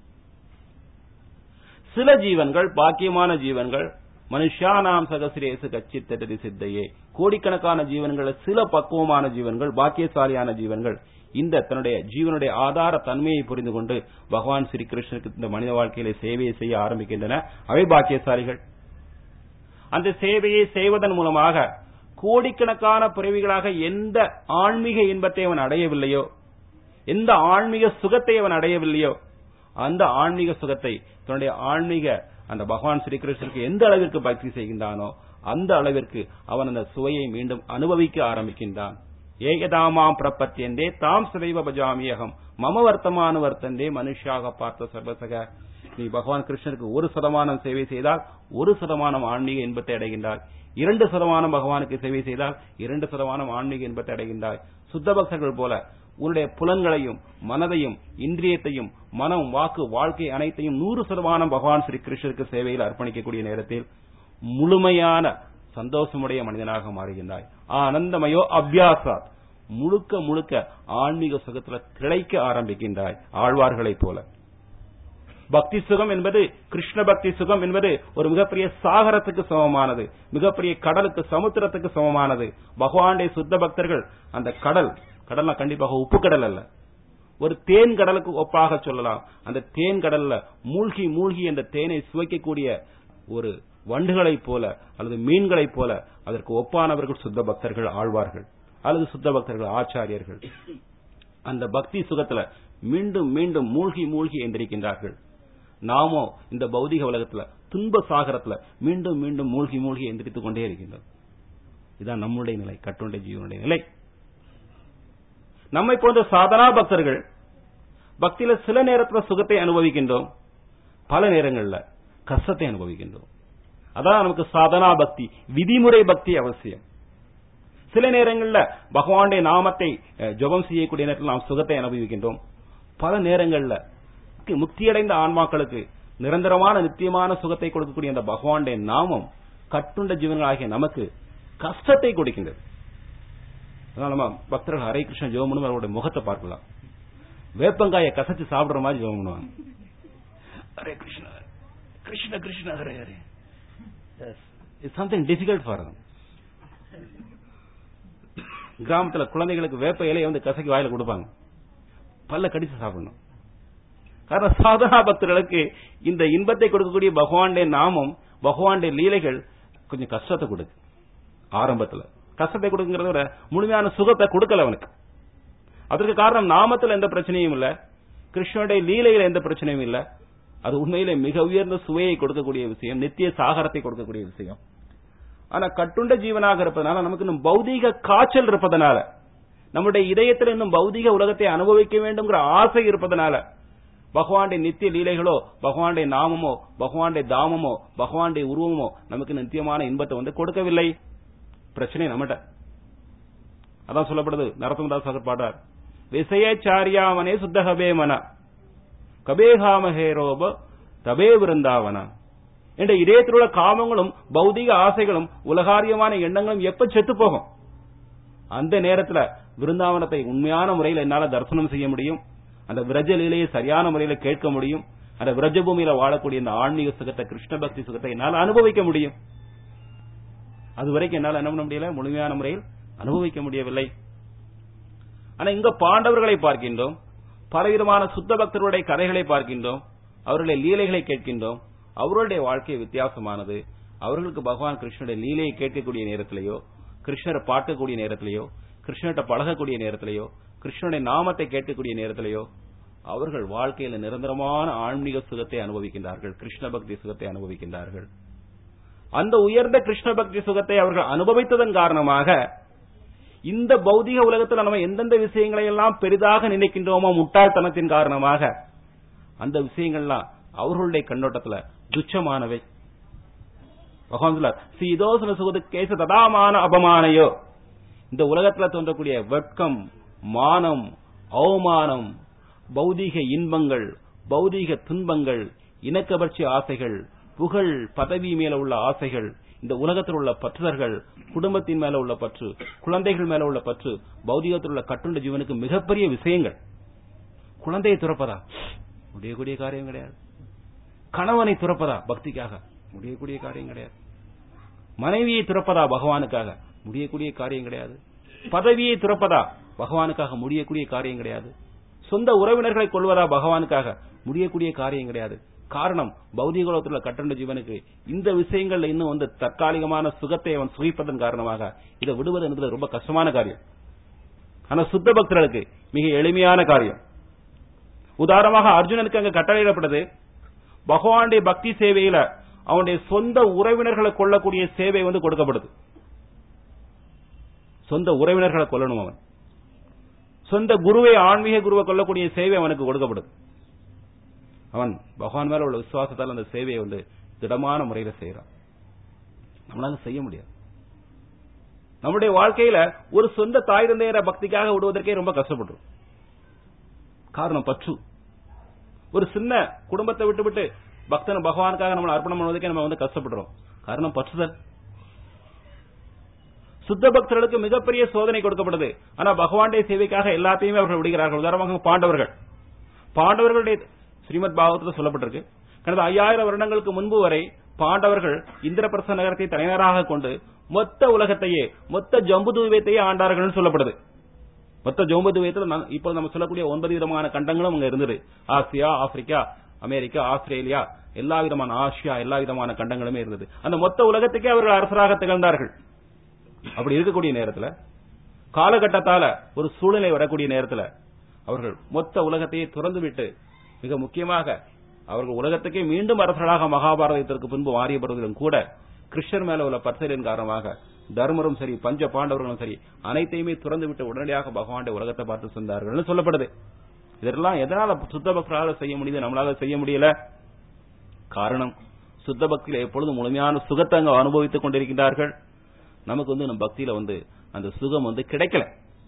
சில ஜீவன்கள் பாக்கியமான ஜீவன்கள் மனுஷானாம் சகசிரேசு கச்சித்தடி சித்தையே கோடிக்கணக்கான ஜீவன்கள் சில பக்குவமான ஜீவன்கள் பாக்கியசாலியான ஜீவன்கள் இந்த தன்னுடைய ஜீவனுடைய ஆதார தன்மையை புரிந்து கொண்டு பகவான் ஸ்ரீ கிருஷ்ணனுக்கு இந்த மனித வாழ்க்கையில சேவையை செய்ய ஆரம்பிக்கின்றன அவை பாக்கியசாலிகள் அந்த சேவையை செய்வதன் மூலமாக கோடிக்கணக்கான பிறவிகளாக எந்த ஆன்மீக இன்பத்தை அவன் அடையவில்லையோ எந்த ஆன்மீக சுகத்தை அவன் அடையவில்லையோ அந்த ஆன்மீக சுகத்தை தன்னுடைய ஆன்மீக அந்த பகவான் ஸ்ரீகிருஷ்ணனுக்கு எந்த அளவிற்கு பக்தி செய்கின்றானோ அந்த அளவிற்கு அவன் அந்த சுவையை மீண்டும் அனுபவிக்க ஆரம்பிக்கின்றான் ஏகதாமாம் பிரபத்தியந்தே தாம் சிதைவ பஜாமியகம் மம வர்த்தமான வர்த்தந்தே மனுஷாக பார்த்த சர்வசக நீ பகவான் கிருஷ்ணனுக்கு ஒரு சதமானம் சேவை செய்தால் ஒரு சதமானம் ஆன்மீக இன்பத்தை அடைகின்றாய் இரண்டு சதமானம் பகவானுக்கு சேவை செய்தால் இரண்டு சதமானம் ஆன்மீக இன்பத்தை அடைகின்றாய் சுத்த பக்தர்கள் போல உன்னுடைய புலன்களையும் மனதையும் இந்திரியத்தையும் மனம் வாக்கு வாழ்க்கை அனைத்தையும் நூறு சதமானம் பகவான் ஸ்ரீ கிருஷ்ணருக்கு சேவையில் அர்ப்பணிக்கக்கூடிய நேரத்தில் முழுமையான சந்தோஷமுடைய மனிதனாக மாறுகின்றாய் ஆனந்தமயோ அபியாசாத் முழுக்க முழுக்க ஆன்மீக சுகத்துல திளைக்க ஆரம்பிக்கின்றாய் ஆழ்வார்களைப் போல பக்தி சுகம் என்பது கிருஷ்ண பக்தி சுகம் என்பது ஒரு மிகப்பெரிய சாகரத்துக்கு சமமானது மிகப்பெரிய கடலுக்கு சமுத்திரத்துக்கு சமமானது பகவானுடைய சுத்த பக்தர்கள் அந்த கடல் கடல்னா கண்டிப்பாக உப்பு கடல் அல்ல ஒரு தேன் கடலுக்கு ஒப்பாக சொல்லலாம் அந்த தேன் கடல்ல மூழ்கி மூழ்கி அந்த தேனை சுவைக்கக்கூடிய ஒரு வண்டுகளைப் போல அல்லது மீன்களைப் போல அதற்கு ஒப்பானவர்கள் சுத்த பக்தர்கள் ஆழ்வார்கள் அல்லது சுத்த பக்தர்கள் ஆச்சாரியர்கள் அந்த பக்தி சுகத்துல மீண்டும் மீண்டும் மூழ்கி மூழ்கி எந்திரிக்கின்றார்கள் நாமோ இந்த பௌதிக உலகத்துல துன்ப சாகரத்துல மீண்டும் மீண்டும் மூழ்கி மூழ்கி எந்திரித்துக் கொண்டே இருக்கின்றோம் இதான் நம்முடைய நிலை கட்டுண்ட ஜீவனுடைய நிலை நம்மை போன்ற சாதனா பக்தர்கள் பக்தியில சில நேரத்துல சுகத்தை அனுபவிக்கின்றோம் பல நேரங்கள்ல கஷ்டத்தை அனுபவிக்கின்றோம் அதான் நமக்கு சாதனா பக்தி விதிமுறை பக்தி அவசியம் சில நேரங்கள்ல பகவானுடைய நாமத்தை ஜபம் செய்யக்கூடிய நேரத்தில் நாம் சுகத்தை அனுபவிக்கின்றோம் பல நேரங்கள்ல முக்தியடைந்த ஆன்மாக்களுக்கு நிரந்தரமான நித்தியமான சுகத்தை கொடுக்கக்கூடிய அந்த பகவானுடைய நாமம் கட்டுண்ட ஜீவன்களாகிய நமக்கு கஷ்டத்தை கொடுக்கின்றது அதனால நம்ம பக்தர்கள் ஹரே கிருஷ்ண ஜெபம் பண்ணும் அவருடைய முகத்தை பார்க்கலாம் வேப்பங்காய கசச்சு சாப்பிடுற மாதிரி ஜெபம் பண்ணுவாங்க Hare Krishna Krishna Krishna Hare Hare it's something difficult for them கிராமத்துல குழந்தைகளுக்கு வேப்ப இலையை வந்து கசக்கி வாயில கொடுப்பாங்க பல்ல கடிச்சு சாப்பிடணும் காரணம் சாதனா பக்தர்களுக்கு இந்த இன்பத்தை கொடுக்கக்கூடிய பகவானுடைய நாமம் பகவானுடைய லீலைகள் கொஞ்சம் கஷ்டத்தை கொடுக்கு ஆரம்பத்துல கஷ்டத்தை கொடுக்குறத விட முழுமையான சுகத்தை கொடுக்கல அவனுக்கு அதற்கு காரணம் நாமத்துல எந்த பிரச்சனையும் இல்ல கிருஷ்ணனுடைய லீலையில எந்த பிரச்சனையும் இல்ல அது உண்மையிலே மிக உயர்ந்த சுவையை கொடுக்கக்கூடிய விஷயம் நித்திய சாகரத்தை கொடுக்கக்கூடிய விஷயம் ஆனா கட்டுண்ட ஜீவனாக இருப்பதனால நமக்கு இன்னும் பௌதீக காய்ச்சல் இருப்பதனால நம்முடைய இதயத்தில் இன்னும் பௌதீக உலகத்தை அனுபவிக்க வேண்டும்ங்கிற ஆசை இருப்பதனால பகவானுடைய நித்திய லீலைகளோ பகவானுடைய நாமமோ பகவானுடைய தாமமோ பகவானுடைய உருவமோ நமக்கு நித்தியமான இன்பத்தை வந்து கொடுக்கவில்லை பிரச்சனை நம்மகிட்ட அதான் சொல்லப்படுது நரசிம்மதாஸ் சாகர் பாடார் விசயச்சாரியாமனே சுத்தகபே மன கபேகாம ஹேரோப தபே விருந்தாவன என்ற இதயத்தில் உள்ள காமங்களும் பௌதிக ஆசைகளும் உலகாரியமான எண்ணங்களும் எப்ப செத்து போகும் அந்த நேரத்துல விருந்தாவனத்தை உண்மையான முறையில் என்னால தரிசனம் செய்ய முடியும் அந்த விரஜ லீலையை சரியான முறையில கேட்க முடியும் அந்த விரஜ பூமியில வாழக்கூடிய இந்த ஆன்மீக சுகத்தை கிருஷ்ண பக்தி சுகத்தை என்னால் அனுபவிக்க முடியும் அது வரைக்கும் என்னால் என்ன பண்ண முடியல முழுமையான முறையில் அனுபவிக்க முடியவில்லை ஆனா இங்க பாண்டவர்களை பார்க்கின்றோம் பலவிதமான சுத்த பக்தர்களுடைய கதைகளை பார்க்கின்றோம் அவர்களுடைய லீலைகளை கேட்கின்றோம் அவர்களுடைய வாழ்க்கை வித்தியாசமானது அவர்களுக்கு பகவான் கிருஷ்ணனுடைய லீலையை கேட்கக்கூடிய நேரத்திலேயோ கிருஷ்ணரை பார்க்கக்கூடிய நேரத்திலேயோ கிருஷ்ணர்கிட்ட பழகக்கூடிய நேரத்திலேயோ கிருஷ்ணனுடைய நாமத்தை கேட்கக்கூடிய நேரத்திலேயோ அவர்கள் வாழ்க்கையில நிரந்தரமான ஆன்மீக சுகத்தை அனுபவிக்கின்றார்கள் கிருஷ்ண பக்தி சுகத்தை அனுபவிக்கின்றார்கள் அந்த உயர்ந்த கிருஷ்ண பக்தி சுகத்தை அவர்கள் அனுபவித்ததன் காரணமாக இந்த பௌதிக உலகத்தில் நம்ம எந்தெந்த விஷயங்களை எல்லாம் பெரிதாக நினைக்கின்றோமோ முட்டாள்தனத்தின் காரணமாக அந்த விஷயங்கள்லாம் அவர்களுடைய கண்ணோட்டத்துல துச்சமானவை பகவான் சொல்லார் சீதோசன சுகது கேச ததாமான அபமானையோ இந்த உலகத்துல தோன்றக்கூடிய வெட்கம் மானம் அவமானம் பௌதீக இன்பங்கள் பௌதீக துன்பங்கள் இனக்கவர்ச்சி ஆசைகள் புகழ் பதவி மேல உள்ள ஆசைகள் இந்த உலகத்தில் உள்ள பற்றுதர்கள் குடும்பத்தின் மேல உள்ள பற்று குழந்தைகள் மேல உள்ள பற்று பௌதிகத்தில் உள்ள கட்டுண்ட ஜீவனுக்கு மிகப்பெரிய விஷயங்கள் குழந்தையை துறப்பதா முடியக்கூடிய காரியம் கிடையாது கணவனை துறப்பதா பக்திக்காக முடியக்கூடிய காரியம் கிடையாது மனைவியை துறப்பதா பகவானுக்காக முடியக்கூடிய காரியம் கிடையாது பதவியை துறப்பதா பகவானுக்காக முடியக்கூடிய காரியம் கிடையாது சொந்த உறவினர்களை கொள்வதா பகவானுக்காக முடியக்கூடிய காரியம் கிடையாது காரணம் பௌதிக உலகத்தில் உள்ள கட்டண்ட ஜீவனுக்கு இந்த விஷயங்கள்ல இன்னும் வந்து தற்காலிகமான சுகத்தை அவன் சுகிப்பதன் காரணமாக இதை விடுவது என்பது ரொம்ப கஷ்டமான காரியம் ஆனா சுத்த பக்தர்களுக்கு மிக எளிமையான காரியம் உதாரணமாக அர்ஜுனனுக்கு அங்க கட்டளையிடப்பட்டது பகவானுடைய பக்தி சேவையில அவனுடைய சொந்த உறவினர்களை கொள்ளக்கூடிய சேவை வந்து கொடுக்கப்படுது சொந்த உறவினர்களை கொல்லணும் அவன் சொந்த குருவை ஆன்மீக குருவை கொல்லக்கூடிய சேவை அவனுக்கு கொடுக்கப்படுது அவன் பகவான் மேல உள்ள விசுவாசத்தால் அந்த சேவையை வந்து திடமான முறையில செய்யறான் நம்மளால செய்ய முடியாது நம்முடைய வாழ்க்கையில ஒரு சொந்த தாய் தந்தையர பக்திக்காக விடுவதற்கே ரொம்ப கஷ்டப்படுறோம் காரணம் பற்று ஒரு சின்ன குடும்பத்தை விட்டு விட்டு பக்தன் பகவானுக்காக நம்மளை அர்ப்பணம் பண்ணுவதற்கே நம்ம வந்து கஷ்டப்படுறோம் காரணம் பற்றுதல் சுத்த பக்தர்களுக்கு மிகப்பெரிய சோதனை கொடுக்கப்படுது ஆனா பகவானுடைய சேவைக்காக எல்லாத்தையுமே அவர்கள் விடுகிறார்கள் உதாரணமாக பாண்டவர்கள் பாண்டவர்களுடைய ஸ்ரீமத் பாகவத்தில் சொல்லப்பட்டிருக்கு கடந்த ஐயாயிரம் வருடங்களுக்கு முன்பு வரை பாண்டவர்கள் இந்திரபிரச நகரத்தை தலைநகராக கொண்டு மொத்த உலகத்தையே மொத்த ஜம்பு தூவியத்தையே ஆண்டார்கள் சொல்லப்படுது மொத்த ஜம்பு தூவியத்தில் இப்போ நம்ம சொல்லக்கூடிய ஒன்பது விதமான கண்டங்களும் அங்க இருந்தது ஆசியா ஆப்பிரிக்கா அமெரிக்கா ஆஸ்திரேலியா எல்லா விதமான ஆசியா எல்லா விதமான கண்டங்களுமே இருந்தது அந்த மொத்த உலகத்துக்கே அவர்கள் அரசராக திகழ்ந்தார்கள் அப்படி இருக்கக்கூடிய நேரத்தில் காலகட்டத்தால ஒரு சூழ்நிலை வரக்கூடிய நேரத்தில் அவர்கள் மொத்த உலகத்தையே துறந்து விட்டு மிக முக்கியமாக அவர்கள் உலகத்துக்கே மீண்டும் அரசர்களாக மகாபாரதத்திற்கு பின்பு மாறியப்படுவதிலும் கூட கிருஷ்ணர் மேல உள்ள பற்சலின் காரணமாக தர்மரும் சரி பஞ்ச பாண்டவர்களும் சரி அனைத்தையுமே துறந்து விட்டு உடனடியாக பகவானுடைய உலகத்தை பார்த்து சென்றார்கள் சொல்லப்படுது இதெல்லாம் எதனால சுத்த பக்தரால செய்ய முடியுது நம்மளால செய்ய முடியல காரணம் சுத்த பக்தியில எப்பொழுதும் முழுமையான சுகத்தை அங்க அனுபவித்துக் கொண்டிருக்கின்றார்கள் நமக்கு வந்து நம்ம பக்தியில வந்து அந்த சுகம் வந்து கிடைக்கல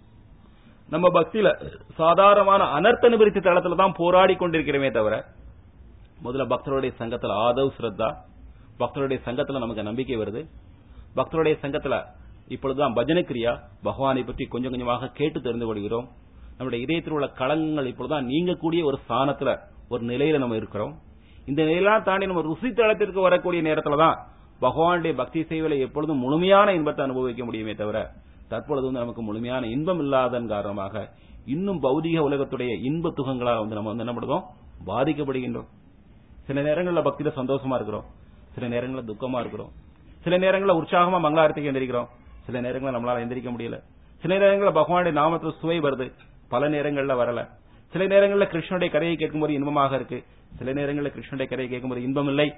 நம்ம பக்தியில சாதாரணமான அனர்த்த நிபரித்த தளத்துல தான் போராடி கொண்டிருக்கிறோமே தவிர முதல்ல பக்தருடைய சங்கத்துல ஆதவ் ஸ்ரத்தா பக்தருடைய சங்கத்துல நமக்கு நம்பிக்கை வருது பக்தருடைய சங்கத்துல இப்பொழுதுதான் பஜனை கிரியா பகவானை பற்றி கொஞ்சம் கொஞ்சமாக கேட்டு தெரிந்து கொள்கிறோம் நம்முடைய இதயத்தில் உள்ள களங்கங்கள் இப்பொழுதுதான் நீங்கக்கூடிய ஒரு ஸ்தானத்துல ஒரு நிலையில நம்ம இருக்கிறோம் இந்த நிலையெல்லாம் தாண்டி நம்ம ருசி தளத்திற்கு வரக்கூடிய நேரத்துல தான் பகவானுடைய பக்தி சேவையில எப்பொழுதும் முழுமையான இன்பத்தை அனுபவிக்க முடியுமே தவிர தற்பொழுது வந்து நமக்கு முழுமையான இன்பம் இல்லாதன் காரணமாக இன்னும் பௌதிக உலகத்துடைய இன்ப துகங்களாக வந்து நம்ம வந்து என்ன பண்ணுறோம் பாதிக்கப்படுகின்றோம் சில நேரங்களில் பக்தியில சந்தோஷமா இருக்கிறோம் சில நேரங்களில் துக்கமா இருக்கிறோம் சில நேரங்களில் உற்சாகமா மங்களாரத்துக்கு எந்திரிக்கிறோம் சில நேரங்களில் நம்மளால எந்திரிக்க முடியல சில நேரங்களில் பகவானுடைய நாமத்தில் சுவை வருது பல நேரங்களில் வரல சில நேரங்களில் கிருஷ்ணனுடைய கதையை கேட்கும்போது இன்பமாக இருக்கு சில நேரங்களில் கிருஷ்ணனுடைய கதையை கேட்கும்போது இன்பம் இல்லை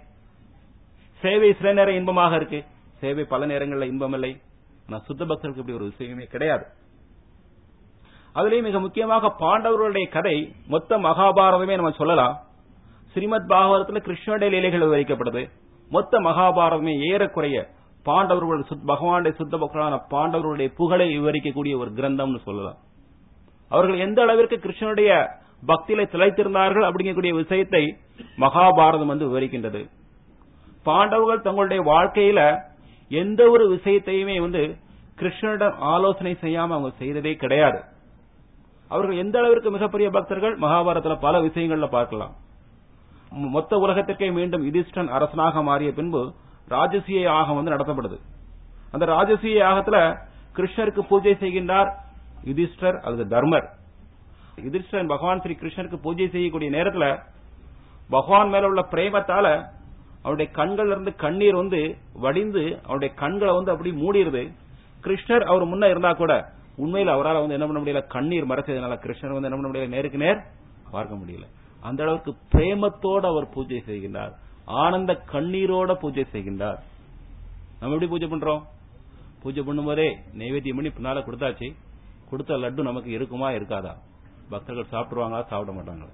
சேவை சில நேரம் இன்பமாக இருக்கு சேவை பல நேரங்களில் இன்பம் இல்லை ஆனா சுத்த பக்தர்களுக்கு இப்படி ஒரு விஷயமே கிடையாது அதுலயும் மிக முக்கியமாக பாண்டவர்களுடைய கதை மொத்த மகாபாரதமே நம்ம சொல்லலாம் ஸ்ரீமத் பாகவதத்தில் கிருஷ்ணனுடைய லீலைகள் விவரிக்கப்படுது மொத்த மகாபாரதமே ஏறக்குறைய பாண்டவர்கள் பகவானுடைய சுத்த பக்தர்களான பாண்டவர்களுடைய புகழை விவரிக்கக்கூடிய ஒரு கிரந்தம்னு சொல்லலாம் அவர்கள் எந்த அளவிற்கு கிருஷ்ணனுடைய பக்தியில திளைத்திருந்தார்கள் அப்படிங்கக்கூடிய விஷயத்தை மகாபாரதம் வந்து விவரிக்கின்றது பாண்டவர்கள் தங்களுடைய வாழ்க்கையில எந்த ஒரு விஷயத்தையுமே வந்து கிருஷ்ணனிடம் ஆலோசனை செய்யாம அவங்க செய்ததே கிடையாது அவர்கள் எந்த அளவிற்கு மிகப்பெரிய பக்தர்கள் மகாபாரதத்தில் பல விஷயங்கள்ல பார்க்கலாம் மொத்த உலகத்திற்கே மீண்டும் யுதிஷ்டன் அரசனாக மாறிய பின்பு ராஜசீய யாகம் வந்து நடத்தப்படுது அந்த ராஜசீய யாகத்துல கிருஷ்ணருக்கு பூஜை செய்கின்றார் யுதிஷ்டர் அல்லது தர்மர் யுதிஷ்டன் பகவான் ஸ்ரீ கிருஷ்ணருக்கு பூஜை செய்யக்கூடிய நேரத்துல பகவான் மேல உள்ள பிரேமத்தால அவருடைய கண்கள்ல இருந்து கண்ணீர் வந்து வடிந்து அவருடைய கண்களை வந்து அப்படி மூடிடுது கிருஷ்ணர் அவர் முன்ன இருந்தா கூட உண்மையில அவரால் வந்து என்ன பண்ண முடியல கண்ணீர் மறைச்சதுனால கிருஷ்ணர் வந்து என்ன பண்ண முடியல நேருக்கு நேர் பார்க்க முடியல அந்த அளவுக்கு பிரேமத்தோட அவர் பூஜை செய்கின்றார் ஆனந்த கண்ணீரோட பூஜை செய்கின்றார் நம்ம எப்படி பூஜை பண்றோம் பூஜை பண்ணும்போதே நைவேத்தியம் பண்ணி பின்னால கொடுத்தாச்சு கொடுத்த லட்டு நமக்கு இருக்குமா இருக்காதா பக்தர்கள் சாப்பிடுவாங்களா சாப்பிட மாட்டாங்களா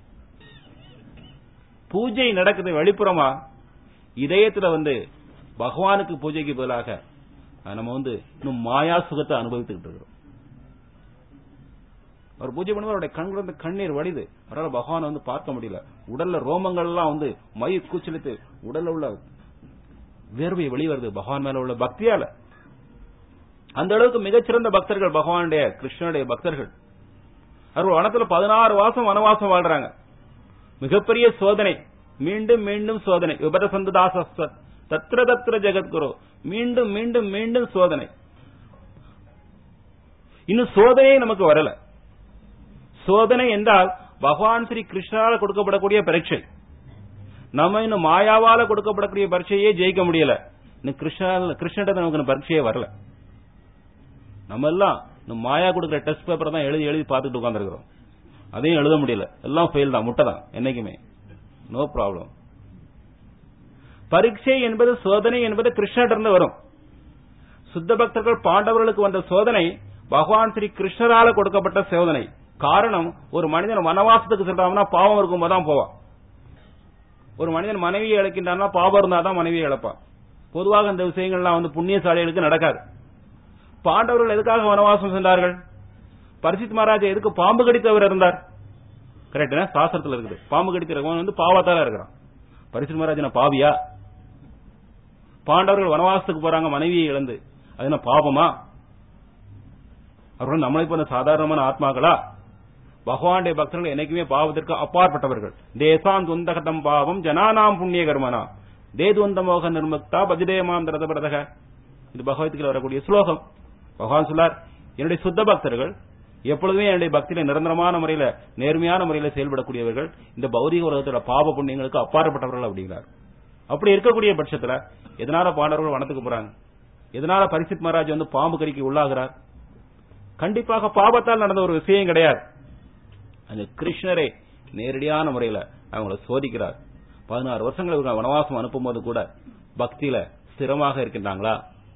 பூஜை நடக்குது வெளிப்புறமா இதயத்துல வந்து பகவானுக்கு பூஜைக்கு பதிலாக நம்ம வந்து இன்னும் மாயா சுகத்தை அனுபவித்துக்கிட்டு இருக்கிறோம் அவர் பூஜை பண்ணும்போது அவருடைய கண்கள் வந்து கண்ணீர் வடிது அவரால் பகவானை வந்து பார்க்க முடியல உடல்ல ரோமங்கள் எல்லாம் வந்து மயி கூச்சலித்து உடல்ல உள்ள வேர்வை வெளிவருது பகவான் மேல உள்ள பக்தியால அந்த அளவுக்கு மிகச்சிறந்த பக்தர்கள் பகவானுடைய கிருஷ்ணனுடைய பக்தர்கள் அவர்கள் வனத்துல பதினாறு வாசம் வனவாசம் வாழ்றாங்க மிகப்பெரிய சோதனை மீண்டும் மீண்டும் சோதனை விபர சந்ததாச தத்திர தத்திர ஜெகத்குரு மீண்டும் மீண்டும் மீண்டும் சோதனை இன்னும் சோதனையே நமக்கு வரல சோதனை என்றால் பகவான் ஸ்ரீ கிருஷ்ணால கொடுக்கப்படக்கூடிய பரீட்சை நம்ம இன்னும் மாயாவால கொடுக்கப்படக்கூடிய பரீட்சையே ஜெயிக்க முடியல இன்னும் கிருஷ்ணா கிருஷ்ணகிட்ட நமக்கு இன்னும் பரீட்சையே வரல நம்ம எல்லாம் இந்த மாயா கொடுக்குற டெஸ்ட் பேப்பரை தான் எழுதி எழுதி பார்த்துட்டு உட்காந்துருக்கிறோம் அதையும் எழுத முடியல எல்லாம் ஃபெயில் தான் முட்டை தான் என்னைக்குமே நோ ப்ராப்ளம் பரீட்சை என்பது சோதனை என்பது கிருஷ்ணரிடம் வரும் சுத்த பக்தர்கள் பாண்டவர்களுக்கு வந்த சோதனை பகவான் ஸ்ரீ கிருஷ்ணரால கொடுக்கப்பட்ட சோதனை காரணம் ஒரு மனிதன் வனவாசத்துக்கு சென்றான்னா பாவம் இருக்கும்போது தான் போவான் ஒரு மனிதன் மனைவியை இழக்கின்றான்னா பாவம் இருந்தா தான் மனைவியை இழப்பான் பொதுவாக இந்த விஷயங்கள்லாம் வந்து புண்ணியசாலிகளுக்கு நடக்காது பாண்டவர்கள் எதுக்காக வனவாசம் சென்றார்கள் பரிசித் மகாராஜா எதுக்கு பாம்பு கடித்தவர் இருந்தார் கரெக்டா சாஸ்திரத்தில் இருக்குது பாம்பு கடித்தவன் வந்து பாவத்தால இருக்கிறான் பரிசித் மகாராஜன பாவியா பாண்டவர்கள் வனவாசத்துக்கு போறாங்க மனைவியை இழந்து அது என்ன பாவமா அவர்கள் நம்மளை போன சாதாரணமான ஆத்மாக்களா பகவானுடைய பக்தர்கள் என்னைக்குமே பாவத்திற்கு அப்பாற்பட்டவர்கள் தேசாம் துந்தகதம் பாவம் ஜனானாம் புண்ணிய கர்மனா தேதுவந்த மோக நிர்முக்தா பஜதேமாம் தரதபரதக இது பகவத்கீதையில் வரக்கூடிய ஸ்லோகம் பகவான் சொல்லார் என்னுடைய சுத்த பக்தர்கள் எப்பொழுதுமே என்னுடைய பக்தியில நிரந்தரமான முறையில நேர்மையான முறையில செயல்படக்கூடியவர்கள் இந்த பௌதிக உலகத்தோட பாவ புண்ணியங்களுக்கு அப்பாற்பட்டவர்கள் அப்படிங்கிறார் அப்படி இருக்கக்கூடிய பட்சத்துல எதனால பாண்டவர்கள் வனத்துக்கு போறாங்க எதனால பரிசித் மகாராஜ் வந்து பாம்பு கறிக்கு உள்ளாகிறார் கண்டிப்பாக பாவத்தால் நடந்த ஒரு விஷயம் கிடையாது அந்த கிருஷ்ணரை நேரடியான முறையில அவங்கள சோதிக்கிறார் பதினாறு வருஷங்கள் இவங்க வனவாசம் அனுப்பும் போது கூட பக்தியில ஸ்திரமாக இருக்கின்றாங்களா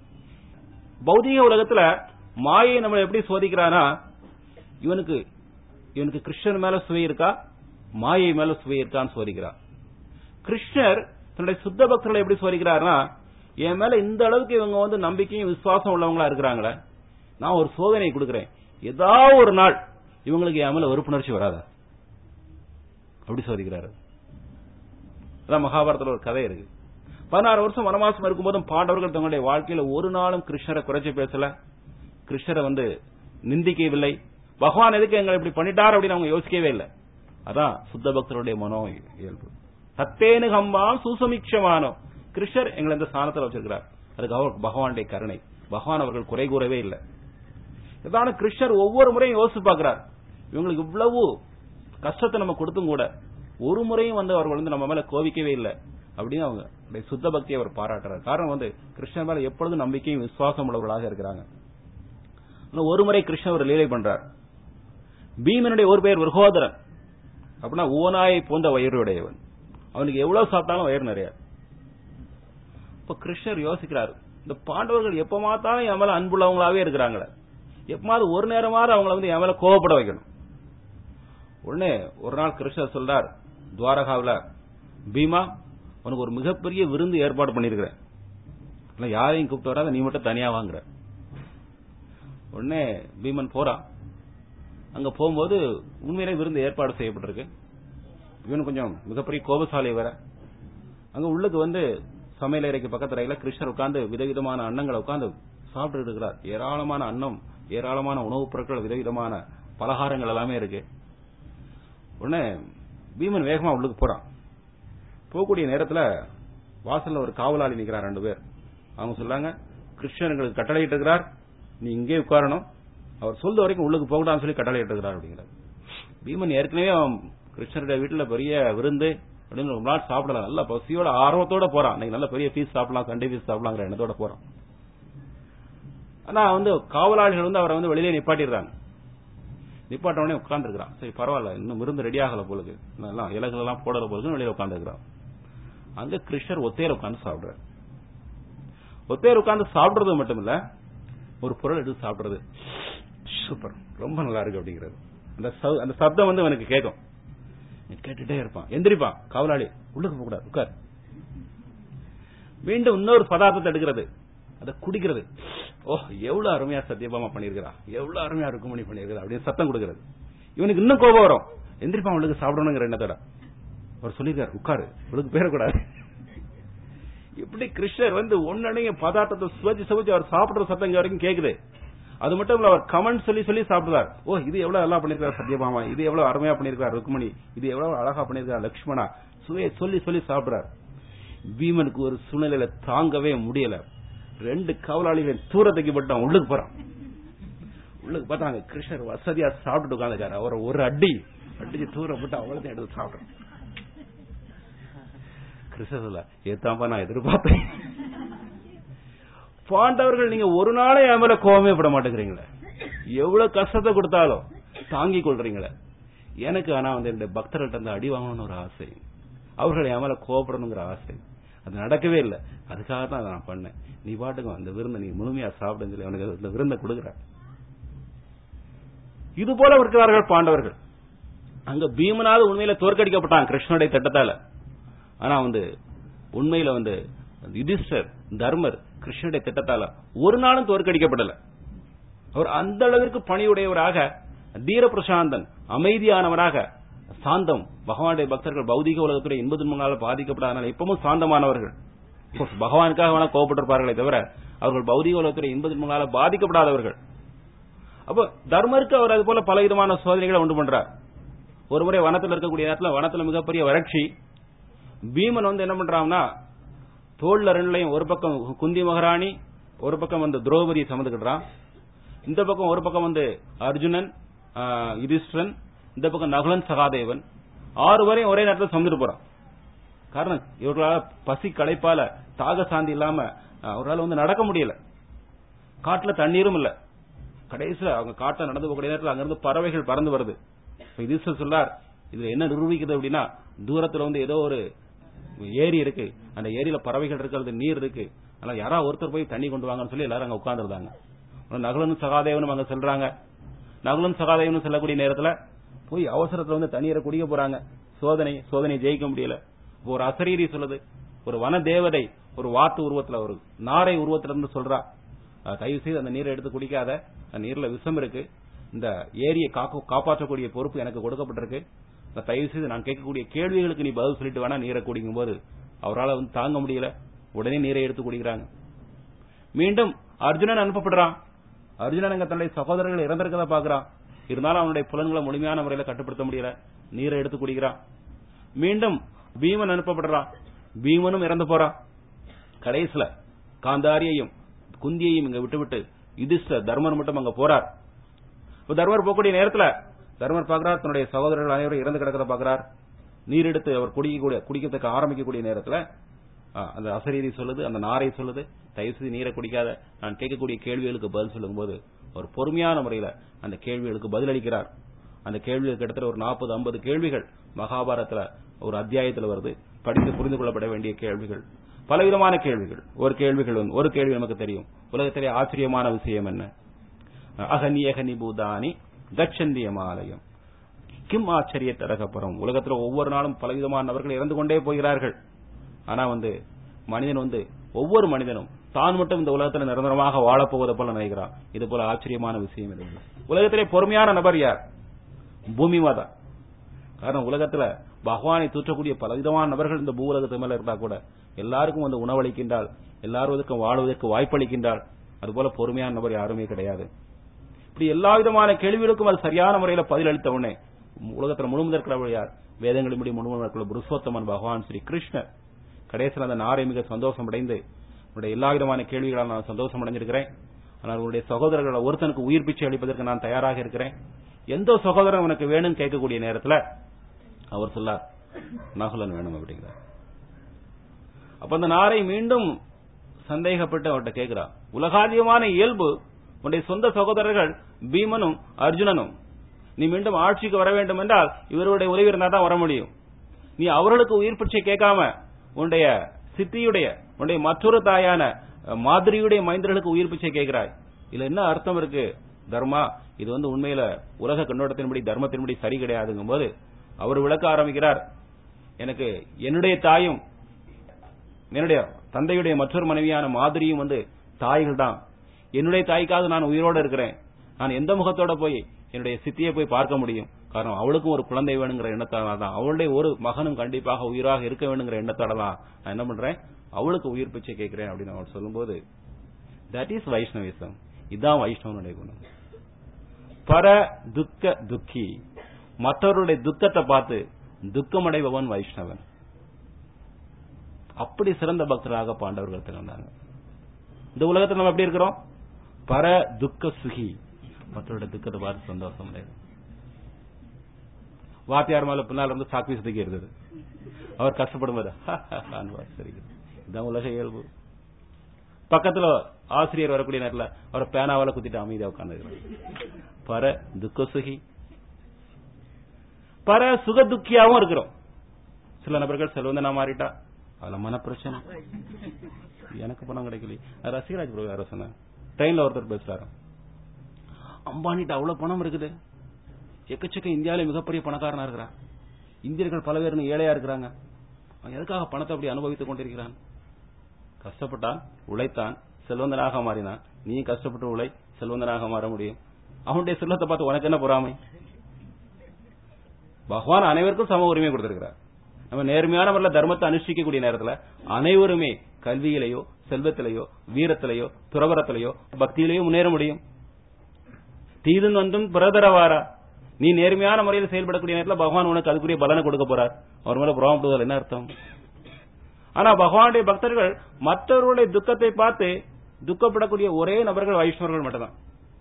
பௌதிக உலகத்துல மாயை நம்மளை எப்படி சோதிக்கிறானா இவனுக்கு இவனுக்கு கிருஷ்ணர் மேல சுவை இருக்கா மாயை மேல சுவை இருக்கான்னு சோதிக்கிறார் கிருஷ்ணர் தன்னுடைய சுத்த பக்தர்களை எப்படி சோதிக்கிறாருன்னா என் மேல இந்த அளவுக்கு இவங்க வந்து நம்பிக்கையும் விசுவாசம் உள்ளவங்களா இருக்கிறாங்களே நான் ஒரு சோதனை கொடுக்கிறேன் ஏதாவது ஒரு நாள் இவங்களுக்கு என் மேல வெறுப்புணர்ச்சி வராதா அப்படி சோதிக்கிறாரு அதான் மகாபாரதத்துல ஒரு கதை இருக்கு பதினாறு வருஷம் வனவாசம் இருக்கும்போதும் பாண்டவர்கள் தங்களுடைய வாழ்க்கையில ஒரு நாளும் கிருஷ்ணரை குறைச்சு பேசல கிருஷ்ணரை வந்து நிந்திக்கவில்லை பகவான் எதுக்கு எங்களை இப்படி பண்ணிட்டார் அப்படின்னு அவங்க யோசிக்கவே இல்லை அதான் சுத்த பக்தருடைய மனோ இயல்பு சத்தேனு கம்பாம் சுசமிக்ஷமானோ கிருஷ்ணர் எங்களை இந்த ஸ்தானத்தில் வச்சிருக்கிறார் அதுக்கு அவர் பகவானுடைய கருணை பகவான் அவர்கள் குறை கூறவே இல்லை இதான கிருஷ்ணர் ஒவ்வொரு முறையும் யோசிச்சு பார்க்கிறார் இவங்களுக்கு இவ்வளவு கஷ்டத்தை நம்ம கொடுத்தும் கூட ஒரு முறையும் வந்து அவர்கள் வந்து நம்ம மேல கோவிக்கவே இல்லை அப்படின்னு அவங்க சுத்த பக்தியை அவர் பாராட்டுறார் காரணம் வந்து கிருஷ்ணர் மேல எப்பொழுதும் நம்பிக்கையும் விசுவாசம் உள்ளவர்களாக இருக்கிறாங்க ஒரு முறை கிருஷ்ணர் ஒரு லீலை பண்றார் பீமனுடைய ஒரு பெயர் விரகோதரன் அப்படின்னா ஓனாயை போன்ற வயிறுடையவன் அவனுக்கு எவ்வளவு சாப்பிட்டாலும் வயிறு நிறைய இப்ப கிருஷ்ணர் யோசிக்கிறார் இந்த பாண்டவர்கள் எப்ப மாத்தாலும் என் மேல அன்புள்ளவங்களாவே இருக்கிறாங்களே எப்பமாவது ஒரு நேரமாவது அவங்கள வந்து என் மேல கோவப்பட வைக்கணும் உடனே ஒரு நாள் கிருஷ்ணர் சொல்றார் துவாரகாவில் பீமா உனக்கு ஒரு மிகப்பெரிய விருந்து ஏற்பாடு பண்ணிருக்கிறேன் யாரையும் கூப்பிட்டு வராத நீ மட்டும் தனியா வாங்குற உடனே பீமன் போறான் அங்க போகும்போது உண்மையிலே விருந்து ஏற்பாடு செய்யப்பட்டிருக்கு இவனு கொஞ்சம் மிகப்பெரிய கோபசாலி வேற அங்க உள்ளுக்கு வந்து சமையல் அறைக்கு பக்கத்து அறையில கிருஷ்ணர் உட்கார்ந்து விதவிதமான அன்னங்களை உட்கார்ந்து சாப்பிட்டு இருக்கிறார் ஏராளமான அன்னம் ஏராளமான உணவுப் பொருட்கள் விதவிதமான பலகாரங்கள் எல்லாமே இருக்கு உடனே பீமன் வேகமா உள்ளுக்கு போறான் போகக்கூடிய நேரத்துல வாசல்ல ஒரு காவலாளி நிக்கிறார் ரெண்டு பேர் அவங்க சொல்லாங்க கிருஷ்ணர்களுக்கு கட்டளையிட்டு இருக்கிறார் நீ இங்கே உட்காரணும் அவர் சொல்ற வரைக்கும் உள்ளுக்கு போகலாம்னு சொல்லி கட்டளையிட்டு இருக்கிறார் அப்படிங்கிறார் பீமன் ஏற்கனவே அவன் கிருஷ்ணருடைய வீட்டுல பெரிய விருந்து அப்படின்னு ரொம்ப நாள் சாப்பிடலாம் நல்ல பசியோட ஆர்வத்தோட போறான் இன்னைக்கு நல்ல பெரிய பீஸ் சாப்பிடலாம் சண்டே பீஸ் சாப்பிடலாங்கிற எண்ணத்தோட போறான் ஆனா வந்து காவலாளிகள் வந்து அவரை வந்து வெளியிலே நிப்பாட்டிடுறாங்க நிப்பாட்ட உடனே உட்காந்துருக்கான் சரி பரவாயில்ல இன்னும் விருந்து ரெடி ஆகல போலுக்கு எல்லாம் இலகுகள் எல்லாம் போடல போலுக்கு வெளியில உட்காந்துருக்கான் அங்க கிருஷ்ணர் ஒத்தையில உட்காந்து சாப்பிடுறாரு ஒத்தையில உட்காந்து சாப்பிடுறது மட்டும் இல்ல ஒரு பொருள் எடுத்து சாப்பிடுறது சூப்பர் ரொம்ப நல்லா இருக்கு அப்படிங்கிறது அந்த அந்த சப்தம் வந்து அவனுக்கு கேட்கும் கேட்டுட்டே இருப்பான் எந்திரிப்பான் காவலாளி உள்ளுக்கு போக கூடாது உட்கார் மீண்டும் இன்னொரு பதார்த்தத்தை எடுக்கிறது அதை குடிக்கிறது ஓ எவ்வளவு அருமையா சத்தியபாமா பண்ணிருக்கிறா எவ்வளவு அருமையா ருக்குமணி பண்ணிருக்கிறா அப்படின்னு சத்தம் கொடுக்கிறது இவனுக்கு இன்னும் கோபம் வரும் எந்திரிப்பான் அவளுக்கு சாப்பிடணுங்கிற எண்ணத்தோட அவர் சொல்லிருக்காரு உட்காரு இவளுக்கு பேரக்கூடாது இப்படி கிருஷ்ணர் வந்து ஒன்னனையும் பதார்த்தத்தை சுவைச்சு சுவைச்சு அவர் சாப்பிடுற சத்தம் இங்க வரைக்கும் கேக்குது அது மட்டும் இல்ல அவர் கமெண்ட் சொல்லி சொல்லி சாப்பிடுவார் ஓ இது எவ்வளவு நல்லா பண்ணிருக்காரு சத்யபாமா இது எவ்வளவு அருமையா பண்ணிருக்காரு ருக்மணி இது எவ்வளவு அழகா பண்ணிருக்காரு லக்ஷ்மணா சுவையை சொல்லி சொல்லி சாப்பிடுறார் பீமனுக்கு ஒரு சூழ்நிலையில தாங்கவே முடியல ரெண்டு காவலாளிகளை தூரத்துக்கு பட்டான் உள்ளுக்கு போறான் உள்ளுக்கு பார்த்தாங்க கிருஷ்ணர் வசதியா சாப்பிட்டுட்டு உட்காந்துக்காரு அவரை ஒரு அடி அடிச்சு தூரம் போட்டு அவ்வளவு எடுத்து சாப்பிடுறேன் கிருஷ்ணர் சொல்ல ஏத்தாம்பா நான் எதிர்பார்த்தேன் பாண்டவர்கள் நீங்க ஒரு நாளே என் மேல கோவமே பட மாட்டேங்கிறீங்களே எவ்வளவு கஷ்டத்தை கொடுத்தாலும் தாங்கிக் கொள்றீங்களே எனக்கு ஆனா வந்து என்னுடைய பக்தர்கள்ட்ட இருந்து அடி வாங்கணும்னு ஒரு ஆசை அவர்கள் என் மேல கோவப்படணுங்கிற ஆசை அது நடக்கவே இல்லை அதுக்காக தான் அதை நான் பண்ணேன் நீ பாட்டுக்கும் அந்த விருந்தை நீ முழுமையா சாப்பிடுன்னு சொல்லி அவனுக்கு அந்த விருந்தை கொடுக்குற இது போல இருக்கிறார்கள் பாண்டவர்கள் அங்க பீமனாவது உண்மையில தோற்கடிக்கப்பட்டான் கிருஷ்ணனுடைய திட்டத்தால ஆனா வந்து உண்மையில வந்து யுதிஷ்டர் தர்மர் கிருஷ்ணனுடைய திட்டத்தால ஒரு நாளும் தோற்கடிக்கப்படல அவர் அந்த அளவிற்கு பணியுடையவராக தீர பிரசாந்தன் அமைதியானவராக சாந்தம் பகவானுடைய பக்தர்கள் பௌதிக உலகத்துடைய இன்பது முன்னால் பாதிக்கப்படாதனால எப்பவும் சாந்தமானவர்கள் பகவானுக்காக வேணா கோபப்பட்டிருப்பார்களே தவிர அவர்கள் பௌதிக உலகத்துடைய இன்பது முன்னால பாதிக்கப்படாதவர்கள் அப்போ தர்மருக்கு அவர் அது போல பல விதமான சோதனைகளை உண்டு பண்றார் ஒரு முறை வனத்தில் இருக்கக்கூடிய நேரத்தில் வனத்தில் மிகப்பெரிய வறட்சி பீமன் வந்து என்ன பண்றான்னா தோல்ல ரெண்டுலையும் ஒரு பக்கம் குந்தி மகாராணி ஒரு பக்கம் வந்து திரௌபதி சமந்துக்கிட்டான் இந்த பக்கம் ஒரு பக்கம் வந்து அர்ஜுனன் யுதிஷ்டிரன் இந்த பக்கம் நகுலன் சகாதேவன் ஆறு வரையும் ஒரே நேரத்தில் சமந்துட்டு போறான் காரணம் இவர்களால பசி களைப்பால தாக சாந்தி இல்லாம அவரால் வந்து நடக்க முடியல காட்டுல தண்ணீரும் இல்ல கடைசியில அவங்க காட்டுல நடந்து போகக்கூடிய நேரத்தில் அங்கிருந்து பறவைகள் பறந்து வருது யுதிஷ்டர் சொல்லார் இதுல என்ன நிரூபிக்குது அப்படின்னா தூரத்துல வந்து ஏதோ ஒரு ஏரி இருக்கு அந்த ஏரியில பறவைகள் இருக்கிறது நீர் இருக்கு ஆனா யாரா ஒருத்தர் போய் தண்ணி கொண்டு வாங்கன்னு சொல்லி எல்லாரும் அங்க உட்கார்ந்துருந்தாங்க நகுலனும் சகாதேவனும் அங்க செல்றாங்க நகுலன் சகாதேவனும் செல்லக்கூடிய நேரத்துல போய் அவசரத்துல வந்து தண்ணீரை குடிக்க போறாங்க சோதனை சோதனை ஜெயிக்க முடியல ஒரு அசரீரி சொல்லுது ஒரு வன தேவதை ஒரு வாத்து உருவத்துல ஒரு நாரை உருவத்துல இருந்து சொல்றா தயவு செய்து அந்த நீரை எடுத்து குடிக்காத அந்த நீர்ல விஷம் இருக்கு இந்த ஏரியை காப்பாற்றக்கூடிய பொறுப்பு எனக்கு கொடுக்கப்பட்டிருக்கு தயவு செய்து நான் கேட்கக்கூடிய கேள்விகளுக்கு நீ பதில் சொல்லிட்டு வேணா நீரை குடிக்கும் போது அவரால் வந்து தாங்க முடியல உடனே நீரை எடுத்து குடிக்கிறாங்க மீண்டும் அர்ஜுனன் அனுப்பப்படுறான் அர்ஜுனன் அங்க தன்னுடைய சகோதரர்கள் இறந்திருக்கத பாக்குறான் இருந்தாலும் அவனுடைய புலன்களை முழுமையான முறையில் கட்டுப்படுத்த முடியல நீரை எடுத்து குடிக்கிறான் மீண்டும் பீமன் அனுப்பப்படுறான் பீமனும் இறந்து போறான் கடைசியில காந்தாரியையும் குந்தியையும் இங்க விட்டுவிட்டு யுதிஷ்ட தர்மர் மட்டும் அங்க போறார் தர்மர் போகக்கூடிய நேரத்துல தர்மர் பாக்குறார் தன்னுடைய சகோதரர்கள் அனைவரும் இறந்து கிடக்கிறத பாக்குறார் நீர் எடுத்து அவர் குடிக்கக்கூடிய குடிக்கிறதுக்கு ஆரம்பிக்கக்கூடிய நேரத்துல அந்த அசரீதி சொல்லுது அந்த நாரை சொல்லுது தயவு செய்து நீரை குடிக்காத நான் கேட்கக்கூடிய கேள்விகளுக்கு பதில் சொல்லும் போது ஒரு பொறுமையான முறையில அந்த கேள்விகளுக்கு பதிலளிக்கிறார் அந்த கேள்விகளுக்கு கிட்டத்தட்ட ஒரு நாற்பது ஐம்பது கேள்விகள் மகாபாரதத்துல ஒரு அத்தியாயத்தில் வருது படித்து புரிந்து கொள்ளப்பட வேண்டிய கேள்விகள் பலவிதமான கேள்விகள் ஒரு கேள்விகள் ஒரு கேள்வி நமக்கு தெரியும் உலகத்திலே ஆச்சரியமான விஷயம் என்ன அகனி அகனி பூதானி கச்சந்தியமாலயம் கிம் ஆச்சரியத்தரகப்புறம் உலகத்துல ஒவ்வொரு நாளும் பலவிதமான நபர்கள் இறந்து கொண்டே போகிறார்கள் ஆனா வந்து மனிதன் வந்து ஒவ்வொரு மனிதனும் தான் மட்டும் இந்த உலகத்துல நிரந்தரமாக வாழப்போவதை போல நினைக்கிறான் இது போல ஆச்சரியமான விஷயம் இது உலகத்திலே பொறுமையான நபர் யார் பூமி மாதா காரணம் உலகத்துல பகவானை தூற்றக்கூடிய பலவிதமான நபர்கள் இந்த பூவுலகத்து மேல இருந்தா கூட எல்லாருக்கும் வந்து உணவளிக்கின்றால் எல்லாருவதற்கும் வாழ்வதற்கு வாய்ப்பளிக்கின்றால் அதுபோல பொறுமையான நபர் யாருமே கிடையாது இப்படி எல்லா விதமான கேள்விகளுக்கும் அது சரியான முறையில் பதிலளித்த உடனே உலகத்தில் முழுமுதற்கிறவர் யார் வேதங்களின்படி முழுமுதற்குள்ள புருஷோத்தமன் பகவான் ஸ்ரீ கிருஷ்ணர் கடைசியில் அந்த நாரை மிக சந்தோஷம் அடைந்து உன்னுடைய எல்லா விதமான கேள்விகளால் நான் சந்தோஷம் அடைஞ்சிருக்கிறேன் ஆனால் உன்னுடைய சகோதரர்களை ஒருத்தனுக்கு உயிர் பிச்சை அளிப்பதற்கு நான் தயாராக இருக்கிறேன் எந்த சகோதரன் உனக்கு வேணும்னு கேட்கக்கூடிய நேரத்தில் அவர் சொல்லார் நகுலன் வேணும் அப்படிங்கிறார் அப்ப அந்த நாரை மீண்டும் சந்தேகப்பட்டு அவர்கிட்ட கேட்கிறார் உலகாதியமான இயல்பு உன்னுடைய சொந்த சகோதரர்கள் பீமனும் அர்ஜுனனும் நீ மீண்டும் ஆட்சிக்கு வர வேண்டும் என்றால் இவருடைய உதவி இருந்தா தான் வர முடியும் நீ அவர்களுக்கு உயிர் பிச்சை கேட்காம உன்னுடைய சித்தியுடைய உன்னுடைய மற்றொரு தாயான மாதிரியுடைய மைந்தர்களுக்கு உயிர் பிச்சை கேட்கிறாய் இதுல என்ன அர்த்தம் இருக்கு தர்மா இது வந்து உண்மையில உலக கண்ணோட்டத்தின்படி தர்மத்தின்படி சரி கிடையாதுங்கும் போது அவர் விளக்க ஆரம்பிக்கிறார் எனக்கு என்னுடைய தாயும் என்னுடைய தந்தையுடைய மற்றொரு மனைவியான மாதிரியும் வந்து தாய்கள் தான் என்னுடைய தாய்க்காவது நான் உயிரோட இருக்கிறேன் நான் எந்த முகத்தோட போய் என்னுடைய சித்தியை போய் பார்க்க முடியும் காரணம் அவளுக்கும் ஒரு குழந்தை வேணுங்கிற எண்ணத்தால தான் அவளுடைய ஒரு மகனும் கண்டிப்பாக உயிராக இருக்க வேணுங்கிற எண்ணத்தோட தான் நான் என்ன பண்றேன் அவளுக்கு உயிர் பிச்சை கேட்கிறேன் அப்படின்னு அவர் சொல்லும்போது தட் இஸ் வைஷ்ணவிசம் இதுதான் வைஷ்ணவனுடைய குணம் பர துக்க துக்கி மற்றவருடைய துக்கத்தை பார்த்து துக்கமடைபவன் வைஷ்ணவன் அப்படி சிறந்த பக்தராக பாண்டவர்கள் திகழ்ந்தாங்க இந்த உலகத்தில் நம்ம எப்படி இருக்கிறோம் பர துக்க சுகி மற்றவருடைய துக்கத்தை பார்த்து சந்தோஷம் அடையுது வாத்தியார் மேல பின்னால் இருந்து சாக்கு வீசத்துக்கு இருந்தது அவர் கஷ்டப்படும் போது சரி இதான் உலக இயல்பு பக்கத்துல ஆசிரியர் வரக்கூடிய நேரத்தில் அவரை பேனாவால குத்திட்டு அமைதியா உட்கார்ந்து பர துக்க சுகி பர சுக துக்கியாவும் இருக்கிறோம் சில நபர்கள் செல்வந்தனா மாறிட்டா அதுல மன பிரச்சனை எனக்கு பணம் கிடைக்கல ரசிகராஜ் பிரபு யாரோ சொன்னாங்க ட்ரெயின்ல ஒருத்தர் பேசுறாரு அம்பானிட்ட அவ்வளவு பணம் இருக்குது எக்கச்சக்க இந்தியாவில மிகப்பெரிய பணக்காரனா இருக்கிறான் இந்தியர்கள் பல பேர் ஏழையா இருக்கிறாங்க அவன் எதுக்காக பணத்தை அப்படி அனுபவித்துக் கொண்டிருக்கிறான் கஷ்டப்பட்டான் உழைத்தான் செல்வந்தனாக மாறினான் நீ கஷ்டப்பட்டு உழை செல்வந்தனாக மாற முடியும் அவனுடைய செல்வத்தை பார்த்து உனக்கு என்ன பொறாமை பகவான் அனைவருக்கும் சம உரிமை கொடுத்திருக்கிறார் நம்ம நேர்மையான முறையில் தர்மத்தை அனுஷ்டிக்கக்கூடிய நேரத்தில் அனைவருமே கல்வியிலேயோ செல்வத்திலேயோ வீரத்திலேயோ துறவரத்திலேயோ பக்தியிலேயோ முன்னேற முடியும் தீதுன் வந்தும் பிரதரவாரா நீ நேர்மையான முறையில் செயல்படக்கூடிய நேரத்தில் பகவான் உனக்கு அதுக்குரிய பலனை கொடுக்க போறார் அவர் மேல புறாமப்படுவதில் என்ன அர்த்தம் ஆனா பகவானுடைய பக்தர்கள் மற்றவர்களுடைய துக்கத்தை பார்த்து துக்கப்படக்கூடிய ஒரே நபர்கள் வைஷ்ணவர்கள் மட்டும்தான்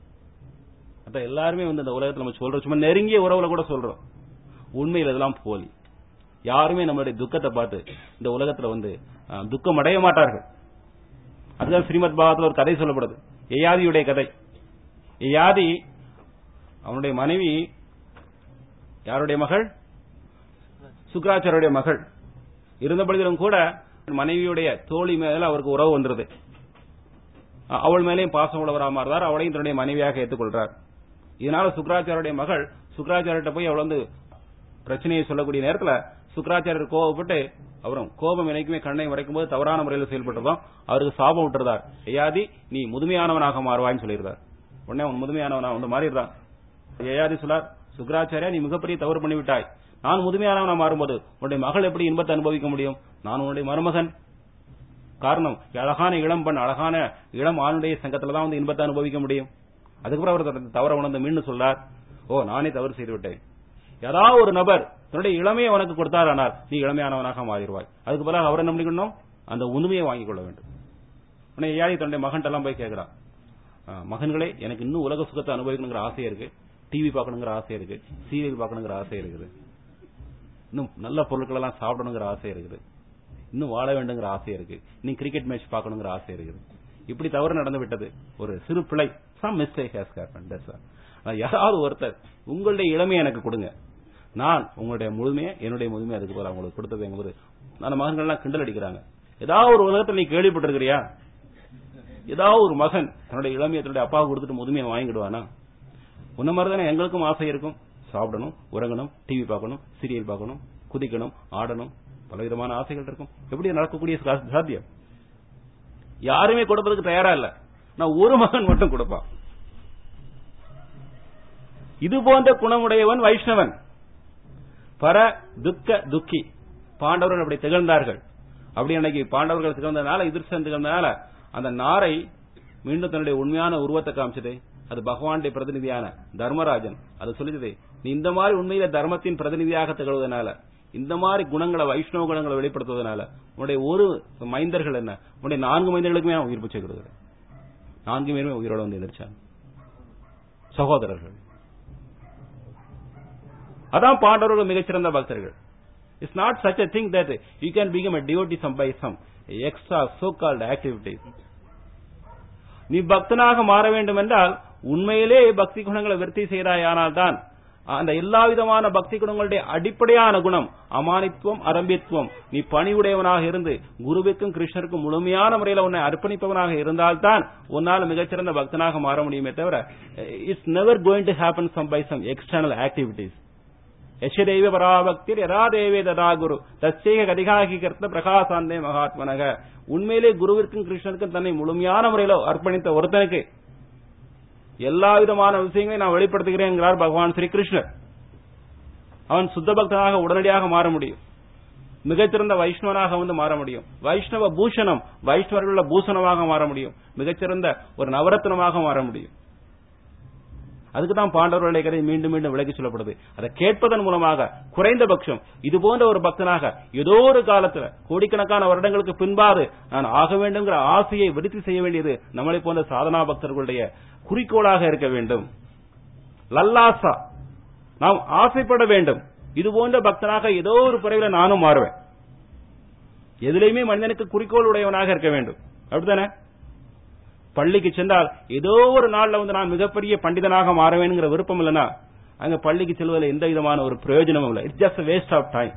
மற்ற எல்லாருமே வந்து இந்த உலகத்தில் நம்ம சொல்றோம் சும்மா நெருங்கிய உறவுல கூட சொல்றோம் உண்மையில் இதெல்லாம் போலி யாருமே நம்மளுடைய துக்கத்தை பார்த்து இந்த உலகத்துல வந்து துக்கம் அடைய மாட்டார்கள் அதுதான் ஸ்ரீமத் பாகத்தில் ஒரு கதை சொல்லப்படுது எயாதியுடைய கதை எயாதி அவனுடைய மனைவி யாருடைய மகள் சுக்ராச்சாரியுடைய மகள் இருந்தபொழுதிலும் கூட மனைவியுடைய தோழி மேல அவருக்கு உறவு வந்துருது அவள் மேலேயும் பாசம் உள்ளவராக மாறுறார் அவளையும் தன்னுடைய மனைவியாக ஏற்றுக்கொள்றார் இதனால சுக்ராச்சாரியுடைய மகள் சுக்ராச்சாரிட்ட போய் அவள் வந்து பிரச்சனையை சொல்லக்கூடிய நேரத்தில் சுக்கராச்சாரியர் கோவப்பட்டு அவரும் கோபம் என்னைக்குமே கண்ணை மறைக்கும் போது தவறான முறையில் செயல்பட்டதும் அவருக்கு சாபம் விட்டுறதார் ஐயாதி நீ முதுமையானவனாக மாறுவாய்னு சொல்லியிருந்தார் உடனே அவன் முதுமையானவனா வந்து மாறிடுறான் ஐயாதி சொல்லார் சுக்கராச்சாரியா நீ மிகப்பெரிய தவறு பண்ணிவிட்டாய் நான் முதுமையானவனா மாறும்போது உன்னுடைய மகள் எப்படி இன்பத்தை அனுபவிக்க முடியும் நான் உன்னுடைய மருமகன் காரணம் அழகான இளம் பெண் அழகான இளம் ஆணுடைய சங்கத்துல தான் வந்து இன்பத்தை அனுபவிக்க முடியும் அதுக்கப்புறம் அவர் தவற உணர்ந்து மீண்டும் சொல்லார் ஓ நானே தவறு செய்து விட்டேன் ஏதாவது ஒரு நபர் தன்னுடைய இளமையை உனக்கு கொடுத்தாரானால் நீ இளமையானவனாக மாறிடுவாய் அதுக்கு பிறகு அவர் என்ன பண்ணிக்கணும் அந்த உண்மையை வாங்கிக் கொள்ள வேண்டும் உடனே ஏழை தன்னுடைய மகன் எல்லாம் போய் கேட்கிறான் மகன்களே எனக்கு இன்னும் உலக சுகத்தை அனுபவிக்கணுங்கிற ஆசை இருக்கு டிவி பார்க்கணுங்கிற ஆசை இருக்கு சீரியல் பார்க்கணுங்கிற ஆசை இருக்குது இன்னும் நல்ல பொருட்கள் எல்லாம் சாப்பிடணுங்கிற ஆசை இருக்குது இன்னும் வாழ வேண்டுங்கிற ஆசை இருக்கு இன்னும் கிரிக்கெட் மேட்ச் பார்க்கணுங்கிற ஆசை இருக்குது இப்படி தவறு நடந்து விட்டது ஒரு சிறு பிழை சம் மிஸ்டேக் ஹேஸ் ஹேப்பன் யாராவது ஒருத்தர் உங்களுடைய இளமையை எனக்கு கொடுங்க நான் உங்களுடைய முழுமையை என்னுடைய முழுமையை அதுக்கு போல உங்களுக்கு கொடுத்தது எங்கும்போது அந்த மகன்கள்லாம் கிண்டல் அடிக்கிறாங்க ஏதாவது ஒரு உலகத்தில் நீ கேள்விப்பட்டிருக்கிறியா ஏதாவது ஒரு மகன் தன்னுடைய இளமையை தன்னுடைய அப்பா கொடுத்துட்டு முதுமையை வாங்கிடுவானா உன்ன மாதிரி தானே எங்களுக்கும் ஆசை இருக்கும் சாப்பிடணும் உறங்கணும் டிவி பார்க்கணும் சீரியல் பார்க்கணும் குதிக்கணும் ஆடணும் பலவிதமான ஆசைகள் இருக்கும் எப்படி நடக்கக்கூடிய சாத்தியம் யாருமே கொடுப்பதற்கு தயாரா இல்ல நான் ஒரு மகன் மட்டும் கொடுப்பான் இது போன்ற குணமுடையவன் வைஷ்ணவன் பர துக்க துக்கி பாண்டவர்கள் அப்படி திகழ்ந்தார்கள் அப்படி அன்னைக்கு பாண்டவர்கள் திகழ்ந்ததுனால எதிர்சன் திகழ்ந்ததுனால அந்த நாரை மீண்டும் தன்னுடைய உண்மையான உருவத்தை காமிச்சது அது பகவானுடைய பிரதிநிதியான தர்மராஜன் அது சொல்லிச்சது நீ இந்த மாதிரி உண்மையில தர்மத்தின் பிரதிநிதியாக திகழ்வதனால இந்த மாதிரி குணங்களை வைஷ்ணவ குணங்களை வெளிப்படுத்துவதனால உன்னுடைய ஒரு மைந்தர்கள் என்ன உன்னுடைய நான்கு மைந்தர்களுக்குமே நான் உயிர் பிச்சை கொடுக்குறேன் நான்கு பேருமே உயிரோட வந்து எதிர்ச்சாங்க சகோதரர்கள் அதான் பாண்டவர்கள் மிகச்சிறந்த பக்தர்கள் it's not such a thing that you can become a devotee some by some extra so called activities நீ பக்தனாக மாற வேண்டும் என்றால் உண்மையிலே பக்தி குணங்களை விருத்தி செய்தாயானால் தான் அந்த எல்லா விதமான பக்தி குணங்களுடைய அடிப்படையான குணம் அமானித்துவம் அரம்பித்துவம் நீ பணிவுடையவனாக இருந்து குருவுக்கும் கிருஷ்ணருக்கும் முழுமையான முறையில் உன்னை அர்ப்பணிப்பவனாக இருந்தால்தான் உன்னால் மிகச்சிறந்த பக்தனாக மாற முடியுமே தவிர it's never going to happen some by some external activities யசதெய்வ பராபக்திர் யதா தேவே ததா குரு தச்சேக கதிகாகி கர்த்த பிரகாசாந்தே மகாத்மனக உண்மையிலே குருவிற்கும் கிருஷ்ணனுக்கும் தன்னை முழுமையான முறையில் அர்ப்பணித்த ஒருத்தனுக்கு எல்லா விதமான விஷயங்களையும் நான் வெளிப்படுத்துகிறேன் பகவான் ஸ்ரீ கிருஷ்ணர் அவன் சுத்த பக்தனாக உடனடியாக மாற முடியும் மிகச்சிறந்த வைஷ்ணவனாக வந்து மாற முடியும் வைஷ்ணவ பூஷணம் வைஷ்ணவர்கள பூஷணமாக மாற முடியும் மிகச்சிறந்த ஒரு நவரத்னமாக மாற முடியும் அதுக்கு தான் பாண்டவர்களுடைய கதை மீண்டும் மீண்டும் விலகி சொல்லப்படுது அதை கேட்பதன் மூலமாக குறைந்தபட்சம் இது போன்ற ஒரு பக்தனாக ஏதோ ஒரு காலத்துல கோடிக்கணக்கான வருடங்களுக்கு பின்பாது நான் ஆக வேண்டும்ங்கிற ஆசையை விருத்தி செய்ய வேண்டியது நம்மளை போன்ற சாதனா பக்தர்களுடைய குறிக்கோளாக இருக்க வேண்டும் லல்லாசா நாம் ஆசைப்பட வேண்டும் இது போன்ற பக்தனாக ஏதோ ஒரு பிறவில நானும் மாறுவேன் எதிலையுமே மனிதனுக்கு குறிக்கோள் உடையவனாக இருக்க வேண்டும் அப்படித்தானே பள்ளிக்கு சென்றால் ஏதோ ஒரு நாள்ல வந்து நான் மிகப்பெரிய பண்டிதனாக மாறுவேங்கிற விருப்பம் இல்லைன்னா அங்க பள்ளிக்கு செல்வதில் எந்த விதமான ஒரு பிரயோஜனமும் இல்லை it's just waste of time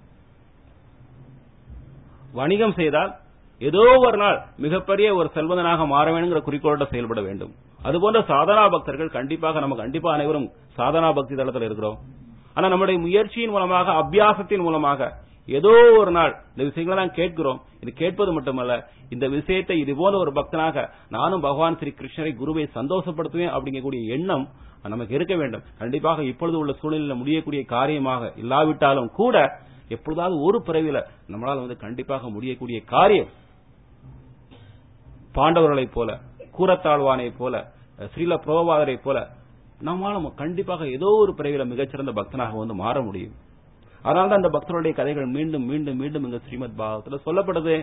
வணிகம் செய்தால் ஏதோ ஒரு நாள் மிகப்பெரிய ஒரு செல்வந்தனாக மாற வேணுங்கிற குறிக்கோளோட செயல்பட வேண்டும் அதுபோன்ற சாதனா பக்தர்கள் கண்டிப்பாக நம்ம கண்டிப்பா அனைவரும் சாதனா பக்தி தளத்தில் இருக்கிறோம் ஆனா நம்முடைய முயற்சியின் மூலமாக அபியாசத்தின் மூலமாக ஏதோ ஒரு நாள் இந்த விஷயங்களை நான் கேட்கிறோம் இது கேட்பது மட்டுமல்ல இந்த விஷயத்தை இது போல ஒரு பக்தனாக நானும் பகவான் ஸ்ரீ கிருஷ்ணரை குருவை சந்தோஷப்படுத்துவேன் அப்படிங்கக்கூடிய எண்ணம் நமக்கு இருக்க வேண்டும் கண்டிப்பாக இப்பொழுது உள்ள சூழ்நிலையில் முடியக்கூடிய காரியமாக இல்லாவிட்டாலும் கூட எப்பொழுதாவது ஒரு பிறவில நம்மளால் வந்து கண்டிப்பாக முடியக்கூடிய காரியம் பாண்டவர்களைப் போல கூரத்தாழ்வானைப் போல ஸ்ரீல புரோபாதரை போல நம்மால கண்டிப்பாக ஏதோ ஒரு பிறவில மிகச்சிறந்த பக்தனாக வந்து மாற முடியும் அதனால தான் அந்த பக்தருடைய கதைகள் மீண்டும் மீண்டும் மீண்டும் இங்க ஸ்ரீமத் பாகவத்துல சொல்லப்படுது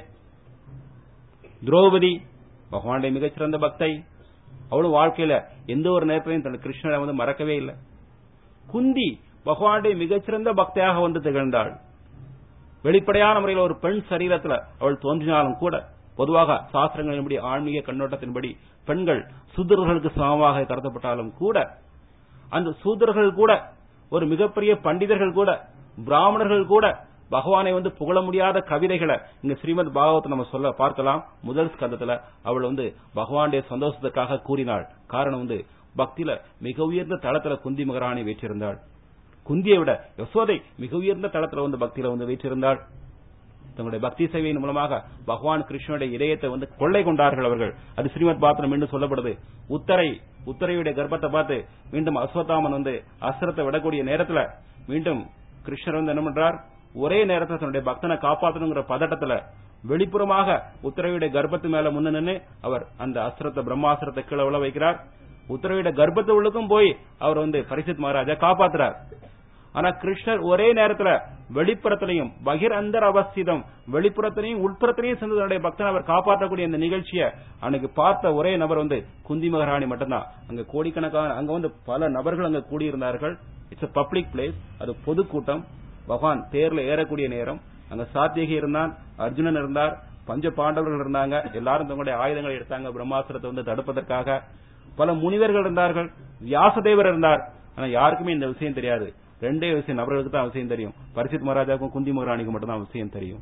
திரௌபதி பகவானுடைய மிகச்சிறந்த பக்தை அவளும் வாழ்க்கையில எந்த ஒரு நேரத்திலையும் தன் கிருஷ்ணரை வந்து மறக்கவே இல்லை குந்தி பகவானுடைய மிகச்சிறந்த பக்தையாக வந்து திகழ்ந்தாள் வெளிப்படையான முறையில் ஒரு பெண் சரீரத்துல அவள் தோன்றினாலும் கூட பொதுவாக சாஸ்திரங்களின்படி ஆன்மீக கண்ணோட்டத்தின்படி பெண்கள் சூதர்களுக்கு சமமாக கருதப்பட்டாலும் கூட அந்த சூதர்கள் கூட ஒரு மிகப்பெரிய பண்டிதர்கள் கூட பிராமணர்கள் கூட பகவானை வந்து புகழ முடியாத கவிதைகளை இங்க ஸ்ரீமத் பாகவத்தை நம்ம சொல்ல பார்க்கலாம் முதல் ஸ்கந்தத்துல அவள் வந்து பகவானுடைய சந்தோஷத்துக்காக கூறினாள் காரணம் வந்து பக்தியில மிக உயர்ந்த தளத்துல குந்தி மகராணி வீற்றிருந்தாள் குந்தியை விட யசோதை மிக உயர்ந்த தளத்துல வந்து பக்தியில வந்து வீற்றிருந்தாள் தங்களுடைய பக்தி சேவையின் மூலமாக பகவான் கிருஷ்ணனுடைய இதயத்தை வந்து கொள்ளை கொண்டார்கள் அவர்கள் அது ஸ்ரீமத் பாத்திரம் மீண்டும் சொல்லப்படுது உத்தரை உத்தரையுடைய கர்ப்பத்தை பார்த்து மீண்டும் அஸ்வத்தாமன் வந்து அஸ்திரத்தை விடக்கூடிய நேரத்துல மீண்டும் கிருஷ்ணர் வந்து என்ன பண்றார் ஒரே நேரத்தில் தன்னுடைய பக்தனை காப்பாற்றணுங்கிற பதட்டத்துல வெளிப்புறமாக உத்தரவிட கர்ப்பத்து மேல முன்ன நின்று அவர் அந்த அஸ்திரத்தை பிரம்மாஸ்திரத்தை கீழே விழ வைக்கிறார் உத்தரவிட கர்ப்பத்து உள்ளுக்கும் போய் அவர் வந்து பரிசித் மகாராஜா காப்பாத்துறார் ஆனா கிருஷ்ணர் ஒரே நேரத்துல வெளிப்புறத்திலையும் பகிர் அந்தர் அவஸ்திதம் வெளிப்புறத்திலையும் உட்புறத்திலையும் சென்று தன்னுடைய பக்தனை அவர் காப்பாற்றக்கூடிய இந்த நிகழ்ச்சியை அன்னைக்கு பார்த்த ஒரே நபர் வந்து குந்தி மகாராணி மட்டும்தான் அங்க கோடிக்கணக்கான அங்க வந்து பல நபர்கள் அங்க கூடியிருந்தார்கள் இட்ஸ் பப்ளிக் பிளேஸ் அது பொதுக்கூட்டம் பகவான் தேர்ல ஏறக்கூடிய நேரம் அங்க சாத்தியகி இருந்தான் அர்ஜுனன் இருந்தார் பஞ்ச பாண்டவர்கள் இருந்தாங்க எல்லாரும் தங்களுடைய ஆயுதங்களை எடுத்தாங்க பிரம்மாஸ்திரத்தை வந்து தடுப்பதற்காக பல முனிவர்கள் இருந்தார்கள் வியாசதேவர் இருந்தார் ஆனா யாருக்குமே இந்த விஷயம் தெரியாது ரெண்டே விஷயம் நபர்களுக்கு தான் விஷயம் தெரியும் பரிசித் மகாராஜாவுக்கும் குந்தி மகாராணிக்கு மட்டும் தான் விஷயம் தெரியும்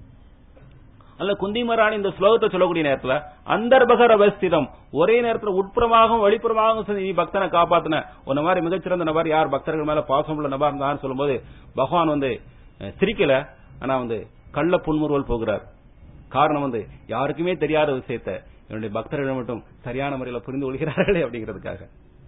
அல்ல குந்தி மகாராணி இந்த ஸ்லோகத்தை சொல்லக்கூடிய நேரத்துல அந்தர்பகர் அவஸ்திதம் ஒரே நேரத்துல உட்புறமாகவும் வெளிப்புறமாகவும் செஞ்சு நீ பக்தனை காப்பாத்தின உன்ன மாதிரி மிகச்சிறந்த நபர் யார் பக்தர்கள் மேல பாசம் உள்ள நபர் தான் சொல்லும்போது பகவான் வந்து சிரிக்கல ஆனா வந்து கள்ள புன்முறுவல் போகிறார் காரணம் வந்து யாருக்குமே தெரியாத விஷயத்த என்னுடைய பக்தர்கள் மட்டும் சரியான முறையில் புரிந்து கொள்கிறார்களே அப்படிங்கிறதுக்காக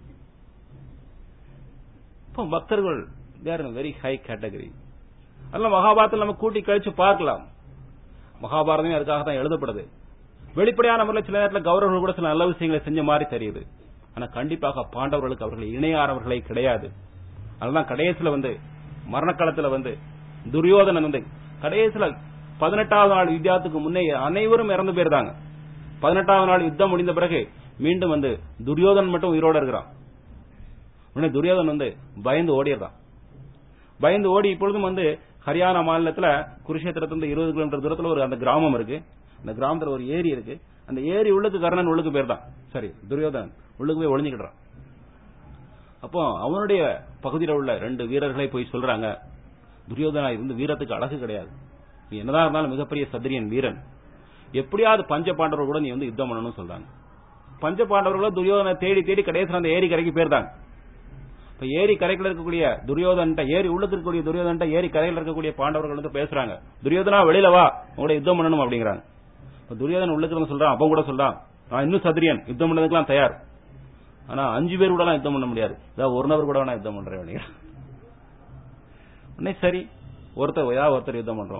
இப்போ பக்தர்கள் தேர் வெரி ஹை கேட்டகரி அதெல்லாம் மகாபாரத்தில் நம்ம கூட்டி கழிச்சு பார்க்கலாம் மகாபாரதமே அதுக்காக தான் எழுதப்படுது வெளிப்படையான முறையில் சில நேரத்தில் கௌரவர்கள் கூட சில நல்ல விஷயங்களை செஞ்ச மாதிரி தெரியுது ஆனா கண்டிப்பாக பாண்டவர்களுக்கு அவர்கள் இணையானவர்களே கிடையாது அதுதான் கடைசியில வந்து மரணக்காலத்துல வந்து துரியோதனன் வந்து கடைசியில பதினெட்டாவது நாள் யுத்தத்துக்கு முன்னே அனைவரும் இறந்து போயிருந்தாங்க பதினெட்டாவது நாள் யுத்தம் முடிந்த பிறகு மீண்டும் வந்து துரியோதன் மட்டும் உயிரோட இருக்கிறான் உடனே துரியோதன் வந்து பயந்து ஓடிடுறான் பயந்து ஓடி இப்பொழுதும் வந்து ஹரியானா மாநிலத்துல குருஷேத்திரத்துல இருபது கிலோமீட்டர் தூரத்துல ஒரு அந்த கிராமம் இருக்கு அந்த கிராமத்துல ஒரு ஏரி இருக்கு அந்த ஏரி உள்ளுக்கு கர்ணன் உள்ளுக்கு போயிருந்தான் சரி துரியோதனன் உள்ளுக்கு போய் ஒளிஞ்சுக்கிட்டான் அப்போ அவனுடைய பகுதியில் உள்ள ரெண்டு வீரர்களை போய் சொல்றாங்க துரியோதனா இருந்து வீரத்துக்கு அழகு கிடையாது நீ என்னதான் இருந்தாலும் மிகப்பெரிய சத்திரியன் வீரன் எப்படியாவது பஞ்ச பாண்டவர்கள் கூட நீ வந்து யுத்தம் பண்ணணும்னு சொல்றாங்க பஞ்ச பாண்டவர்களும் துரியோதனை தேடி தேடி கடைசியில் அந்த ஏரி கரைக்கு போயிருந்தாங்க இப்ப ஏரி கரைக்குள்ள இருக்கக்கூடிய துரியோதன்ட்ட ஏரி உள்ளுக்கு இருக்கக்கூடிய துரியோதன்ட்ட ஏரி கரையில் இருக்கக்கூடிய பாண்டவர்கள் வந்து பேசுறாங்க துரியோதனா வெளியில வா உங்களோட யுத்தம் பண்ணணும் அப்படிங்கிறாங்க இப்ப துரியோதன் உள்ளுக்கு இருந்து சொல்றான் அப்ப கூட சொல்றான் நான் இன்னும் சத்திரியன் யுத்தம் பண்ணதுக்கெல்லாம் தயார் ஆனா அஞ்சு பேர் கூட யுத்தம் பண்ண முடியாது ஏதாவது ஒரு நபர் கூட வேணா யுத்தம் பண்றேன் அப்படிங்கிறான் உடனே சரி ஒருத்தர் ஏதாவது ஒருத்தர் யுத்தம் பண்றோம்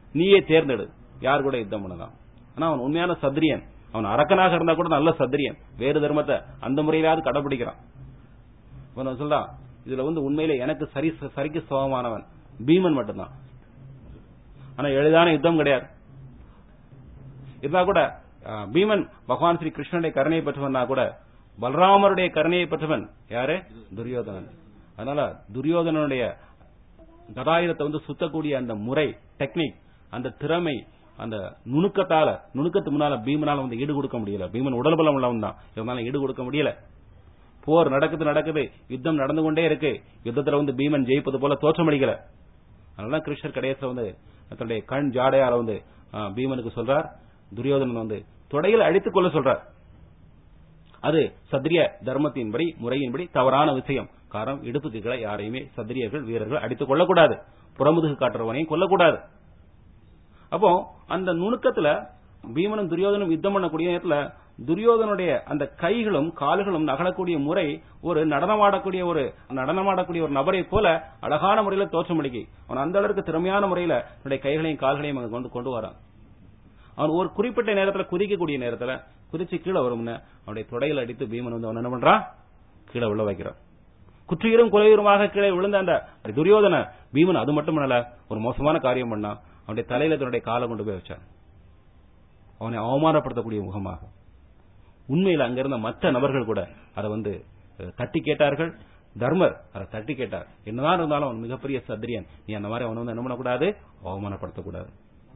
நீயே தேர்ந்தெடு யார் கூட யுத்தம் பண்ணலாம் ஆனா அவன் உண்மையான சத்திரியன் அவன் அரக்கனாக இருந்தா கூட நல்ல சத்திரியன் வேறு தர்மத்தை அந்த முறையிலாவது கடைபிடிக்கிறான் அவன் சொல்றான் இதுல வந்து உண்மையில எனக்கு சரி சரிக்கு சமமானவன் பீமன் மட்டும்தான் ஆனா எளிதான யுத்தம் கிடையாது இருந்தா கூட அஹ், பீமன் பகவான் ஸ்ரீ கிருஷ்ணனுடைய கருணையை பெற்றவன்னா கூட பலராமருடைய கருணையை பெற்றவன் யாரு துரியோதனன் அதனால துரியோதனனுடைய கதாயுதத்தை வந்து சுத்தக்கூடிய அந்த முறை டெக்னிக் அந்த திறமை அந்த நுணுக்கத்தால நுணுக்கத்து முன்னால பீமனால வந்து ஈடு கொடுக்க முடியல பீமன் உடல் பலம் உள்ளவன் தான் இருந்தாலும் ஈடு கொடுக்க முடியல போர் நடக்குது நடக்குது யுத்தம் நடந்து கொண்டே இருக்கு யுத்தத்துல வந்து பீமன் ஜெயிப்பது போல தோற்றமளிக்கல அதனால கிருஷ்ணர் கடைசியில வந்து தன்னுடைய கண் ஜாடையால வந்து ஆ, பீமனுக்கு சொல்றார் துரியோதனன் வந்து தொடையில் அழித்துக் கொள்ள சொல்றார் அது சத்திரிய தர்மத்தின்படி முறையின்படி தவறான விஷயம் காரணம் இடுப்புக்கு கீழே யாரையுமே சத்திரியர்கள் வீரர்கள் அடித்துக் கொள்ளக்கூடாது புறமுதுகு காட்டுறவனையும் கொல்லக்கூடாது அப்போ அந்த நுணுக்கத்துல பீமனும் துரியோதனும் யுத்தம் பண்ணக்கூடிய நேரத்துல துரியோதனுடைய அந்த கைகளும் கால்களும் நகலக்கூடிய முறை ஒரு நடனமாடக்கூடிய ஒரு நடனமாடக்கூடிய ஒரு நபரை போல அழகான முறையில தோற்றமளிக்கி அவன் அந்த அளவுக்கு திறமையான முறையில தன்னுடைய கைகளையும் கால்களையும் அங்க கொண்டு கொண்டு வரான் அவன் ஒரு குறிப்பிட்ட நேரத்துல குதிக்கக்கூடிய நேரத்துல குதிச்சு கீழே வரும்னு அவனுடைய தொடையில் அடித்து பீமன் வந்து அவன் என்ன பண்றான் கீழே விழ வைக்கிறான் குற்றியரும் குலையுருமாக கீழே விழுந்த அந்த துரியோதன பீமன் அது மட்டும் பண்ணல ஒரு மோசமான காரியம் பண்ணான் அவனுடைய தலையில தன்னுடைய காலை கொண்டு போய் வச்சான் அவனை அவமானப்படுத்தக்கூடிய முகமாக உண்மையில் அங்கிருந்த மற்ற நபர்கள் கூட அதை வந்து அஹ், தட்டி கேட்டார்கள் தர்மர் அதை தட்டி கேட்டார் என்னதான் இருந்தாலும் அவன் மிகப்பெரிய சத்திரியன் நீ அந்த மாதிரி அவனை வந்து என்ன பண்ணக்கூடாது அவமானப்படுத்தக்கூடாது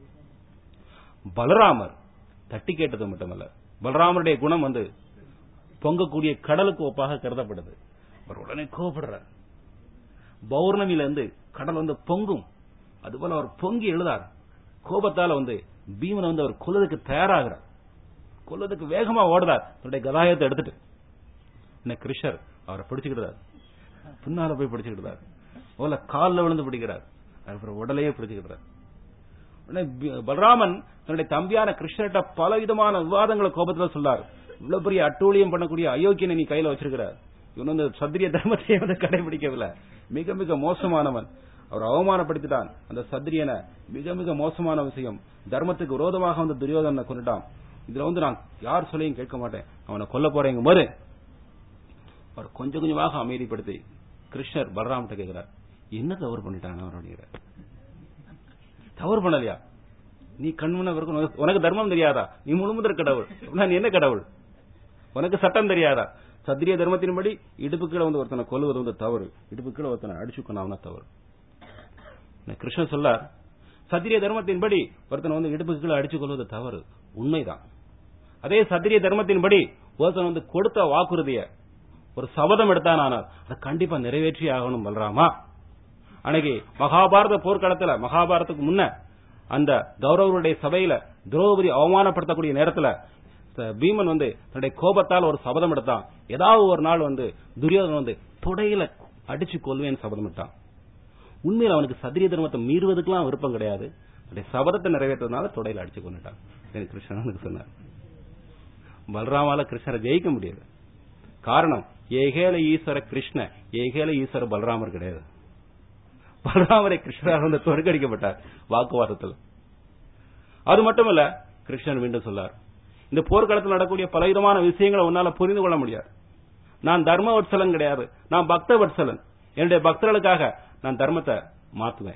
பலராமர் தட்டி கேட்டது மட்டுமல்ல பலராமருடைய குணம் வந்து பொங்கக்கூடிய கடலுக்கு ஒப்பாக கருதப்படுது அவர் உடனே கோபப்படுறார் பௌர்ணமியில இருந்து கடல் வந்து பொங்கும் அதுபோல அவர் பொங்கி எழுதார் கோபத்தால வந்து பீமனை வந்து அவர் கொல்லதுக்கு தயாராகிறார் கொல்லதுக்கு வேகமா ஓடுறார் தன்னுடைய கதாயத்தை எடுத்துட்டு என்ன கிருஷ்ணர் அவரை பிடிச்சுக்கிட்டார் பின்னால போய் பிடிச்சுக்கிட்டார் முதல்ல காலில் விழுந்து பிடிக்கிறார் அப்புறம் உடலையே பிடிச்சுக்கிட்டார் உடனே பி- பலராமன் தன்னுடைய தம்பியான கிருஷ்ணர்கிட்ட பல விதமான விவாதங்களை கோபத்துல சொல்லார் இவ்வளவு பெரிய அட்டூழியம் பண்ணக்கூடிய அயோக்கியனை நீ கையில வச்சிருக்கிறார் இவன் வந்து சத்திரிய தர்மத்தை வந்து கடைபிடிக்கவில்லை மிக மிக மோசமானவன் அவர் அவமானப்படுத்திட்டான் அந்த சத்திரியனை மிக மிக மோசமான விஷயம் தர்மத்துக்கு விரோதமாக வந்து துரியோதனை கொண்டுட்டான் இதுல வந்து நான் யார் சொல்லியும் கேட்க மாட்டேன் அவனை கொல்ல போறேங்க மறு அவர் கொஞ்சம் கொஞ்சமாக அமைதிப்படுத்தி கிருஷ்ணர் பலராமட்ட கேட்கிறார் என்ன தவறு பண்ணிட்டான் அவர் அப்படிங்கிறார் தவறு பண்ணலையா நீ கண்முன்ன வரைக்கும் உனக்கு- உனக்கு தர்மம் தெரியாதா நீ முழுமுதற் கடவுள் அப்படின்னா நீ என்ன கடவுள் உனக்கு சட்டம் தெரியாதா சத்திரிய தர்மத்தின்படி இடுப்பு கீழே வந்து ஒருத்தனை கொல்லுவது வந்து தவறு இடுப்பு கீழே ஒருத்தனை அடிச்சுக்கணும் அவனா தவறு நான் கிருஷ்ணன் சொல்லார் சத்திரிய தர்மத்தின்படி ஒருத்தனை வந்து இடுப்பு கீழே அடிச்சு கொள்வது தவறு உண்மைதான் அதே சத்திரிய தர்மத்தின்படி ஒருத்தன் வந்து கொடுத்த வாக்குறுதிய ஒரு சபதம் எடுத்தான் ஆனால் அதை கண்டிப்பா நிறைவேற்றி ஆகணும் பல்ராமா அன்னைக்கு மகாபாரத போர்க்களத்துல மகாபாரதத்துக்கு முன்ன அந்த கௌரவருடைய சபையில திரௌபதி அவமானப்படுத்தக்கூடிய நேரத்துல ச- பீமன் வந்து தன்னுடைய கோபத்தால் ஒரு சபதம் எடுத்தான் ஏதாவது ஒரு நாள் வந்து துரியோதனன் வந்து தொடையில அடிச்சு கொல்வேன்னு சபதம் எடுத்தான் உண்மையில அவனுக்கு சத்திரிய தர்மத்தை மீறுவதற்கெல்லாம் விருப்பம் கிடையாது தன்னுடைய சபதத்தை நிறைவேற்றதுனால தொடையில அடிச்சு கொண்டுட்டான் என்று கிருஷ்ணன் எனக்கு சொன்னார் பலராமால கிருஷ்ணரை ஜெயிக்க முடியாது காரணம் ஏகேல ஈஸ்வர கிருஷ்ண ஏகேல ஈஸ்வர பலராமர் கிடையாது பலராமரை கிருஷ்ணரால் வந்து தோற்கடிக்கப்பட்டார் வாக்குவாதத்தில் அது மட்டுமல்ல கிருஷ்ணன் மீண்டும் சொல்லார் இந்த போர்க்களத்தில் நடக்கக்கூடிய பலவிதமான விஷயங்களை உன்னால புரிந்து கொள்ள முடியாது நான் தர்ம வட்சலன் கிடையாது நான் பக்த வட்சலன் என்னுடைய பக்தர்களுக்காக நான் தர்மத்தை மாத்துவேன்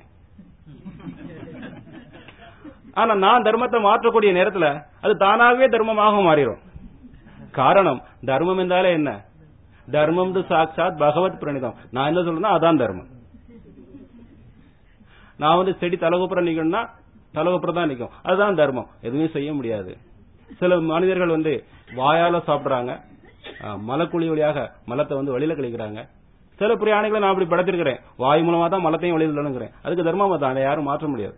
ஆனா நான் தர்மத்தை மாற்றக்கூடிய நேரத்துல அது தானாகவே தர்மமாக மாறிடும் காரணம் தர்மம் என்றாலே என்ன தர்மம் சாட்சாத் பகவத் பிரணிதம் நான் என்ன சொல்றேன்னா அதான் தர்மம் நான் வந்து செடி தலகுப்புறம் நிக்கணும்னா தலகுப்புறம் தான் நிக்கும் அதுதான் தர்மம் எதுவுமே செய்ய முடியாது சில மனிதர்கள் வந்து வாயால சாப்பிடுறாங்க அஹ், மலக்குழி வழியாக மலத்தை வந்து வெளியில கழிக்கிறாங்க சில பிரியாணிகளை நான் அப்படி படைத்திருக்கிறேன் வாய் மூலமா தான் மலத்தையும் வெளியில விழுங்குறேன் அதுக்கு தர்மம் தான் அதை யாரும் மாற்ற முடியாது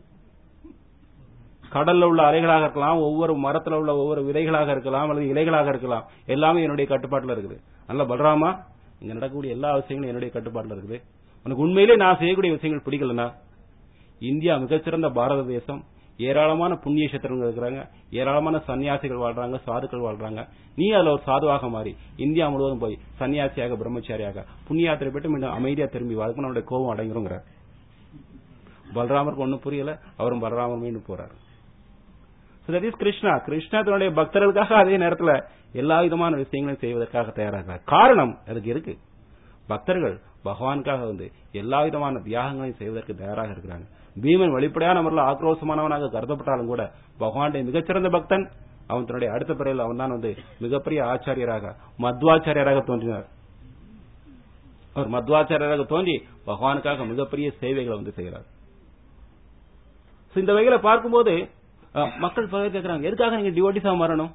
கடல்ல உள்ள அலைகளாக இருக்கலாம் ஒவ்வொரு மரத்துல உள்ள ஒவ்வொரு விதைகளாக இருக்கலாம் அல்லது இலைகளாக இருக்கலாம் எல்லாமே என்னுடைய கட்டுப்பாட்டுல இருக்குது நல்ல பலராமா இங்க நடக்கக்கூடிய எல்லா விஷயங்களும் என்னுடைய கட்டுப்பாட்டுல இருக்குது உனக்கு உண்மையிலே நான் செய்யக்கூடிய விஷயங்கள் பிடிக்கலனா இந்தியா மிகச்சிறந்த பாரத தேசம் ஏராளமான புண்ணிய கஷேத்திரங்கள் இருக்கிறாங்க ஏராளமான சன்னியாசிகள் வாழ்றாங்க சாதுக்கள் வாழ்றாங்க நீ அதுல ஒரு சாதுவாக மாறி இந்தியா முழுவதும் போய் சன்னியாசியாக பிரம்மச்சாரியாக புண்ணிய யாத்திரை போயிட்டு மீண்டும் அமைதியா திரும்பி வாழ்க்கை நம்முடைய கோபம் அடங்கிருங்கிற பலராமருக்கு ஒண்ணும் புரியல அவரும் பலராமர் மீண்டும் போறாரு So that is Krishna Krishna தன்னுடைய பக்தர்களுக்காக அதே நேரத்துல எல்லா விதமான விஷயங்களையும் செய்வதற்காக தயாராகிறார் காரணம் அதுக்கு இருக்கு பக்தர்கள் பகவானுக்காக வந்து எல்லா விதமான தியாகங்களையும் செய்வதற்கு தயாராக இருக்கிறாங்க பீமன் வெளிப்படையான முறையில் ஆக்ரோஷமானவனாக கருதப்பட்டாலும் கூட பகவானுடைய மிகச்சிறந்த பக்தன் அவன் தன்னுடைய அடுத்த பிறகு அவன் தான் வந்து மிகப்பெரிய ஆச்சாரியராக மத்வாச்சாரியராக தோன்றினார் அவர் மத்வாச்சாரியராக தோன்றி பகவானுக்காக மிகப்பெரிய சேவைகளை வந்து செய்கிறார் So, இந்த வகையில பார்க்கும்போது அஹ், மக்கள் பல பேர் கேட்கறாங்க எதுக்காக நீங்க டிவோட்டிஸா மாறணும்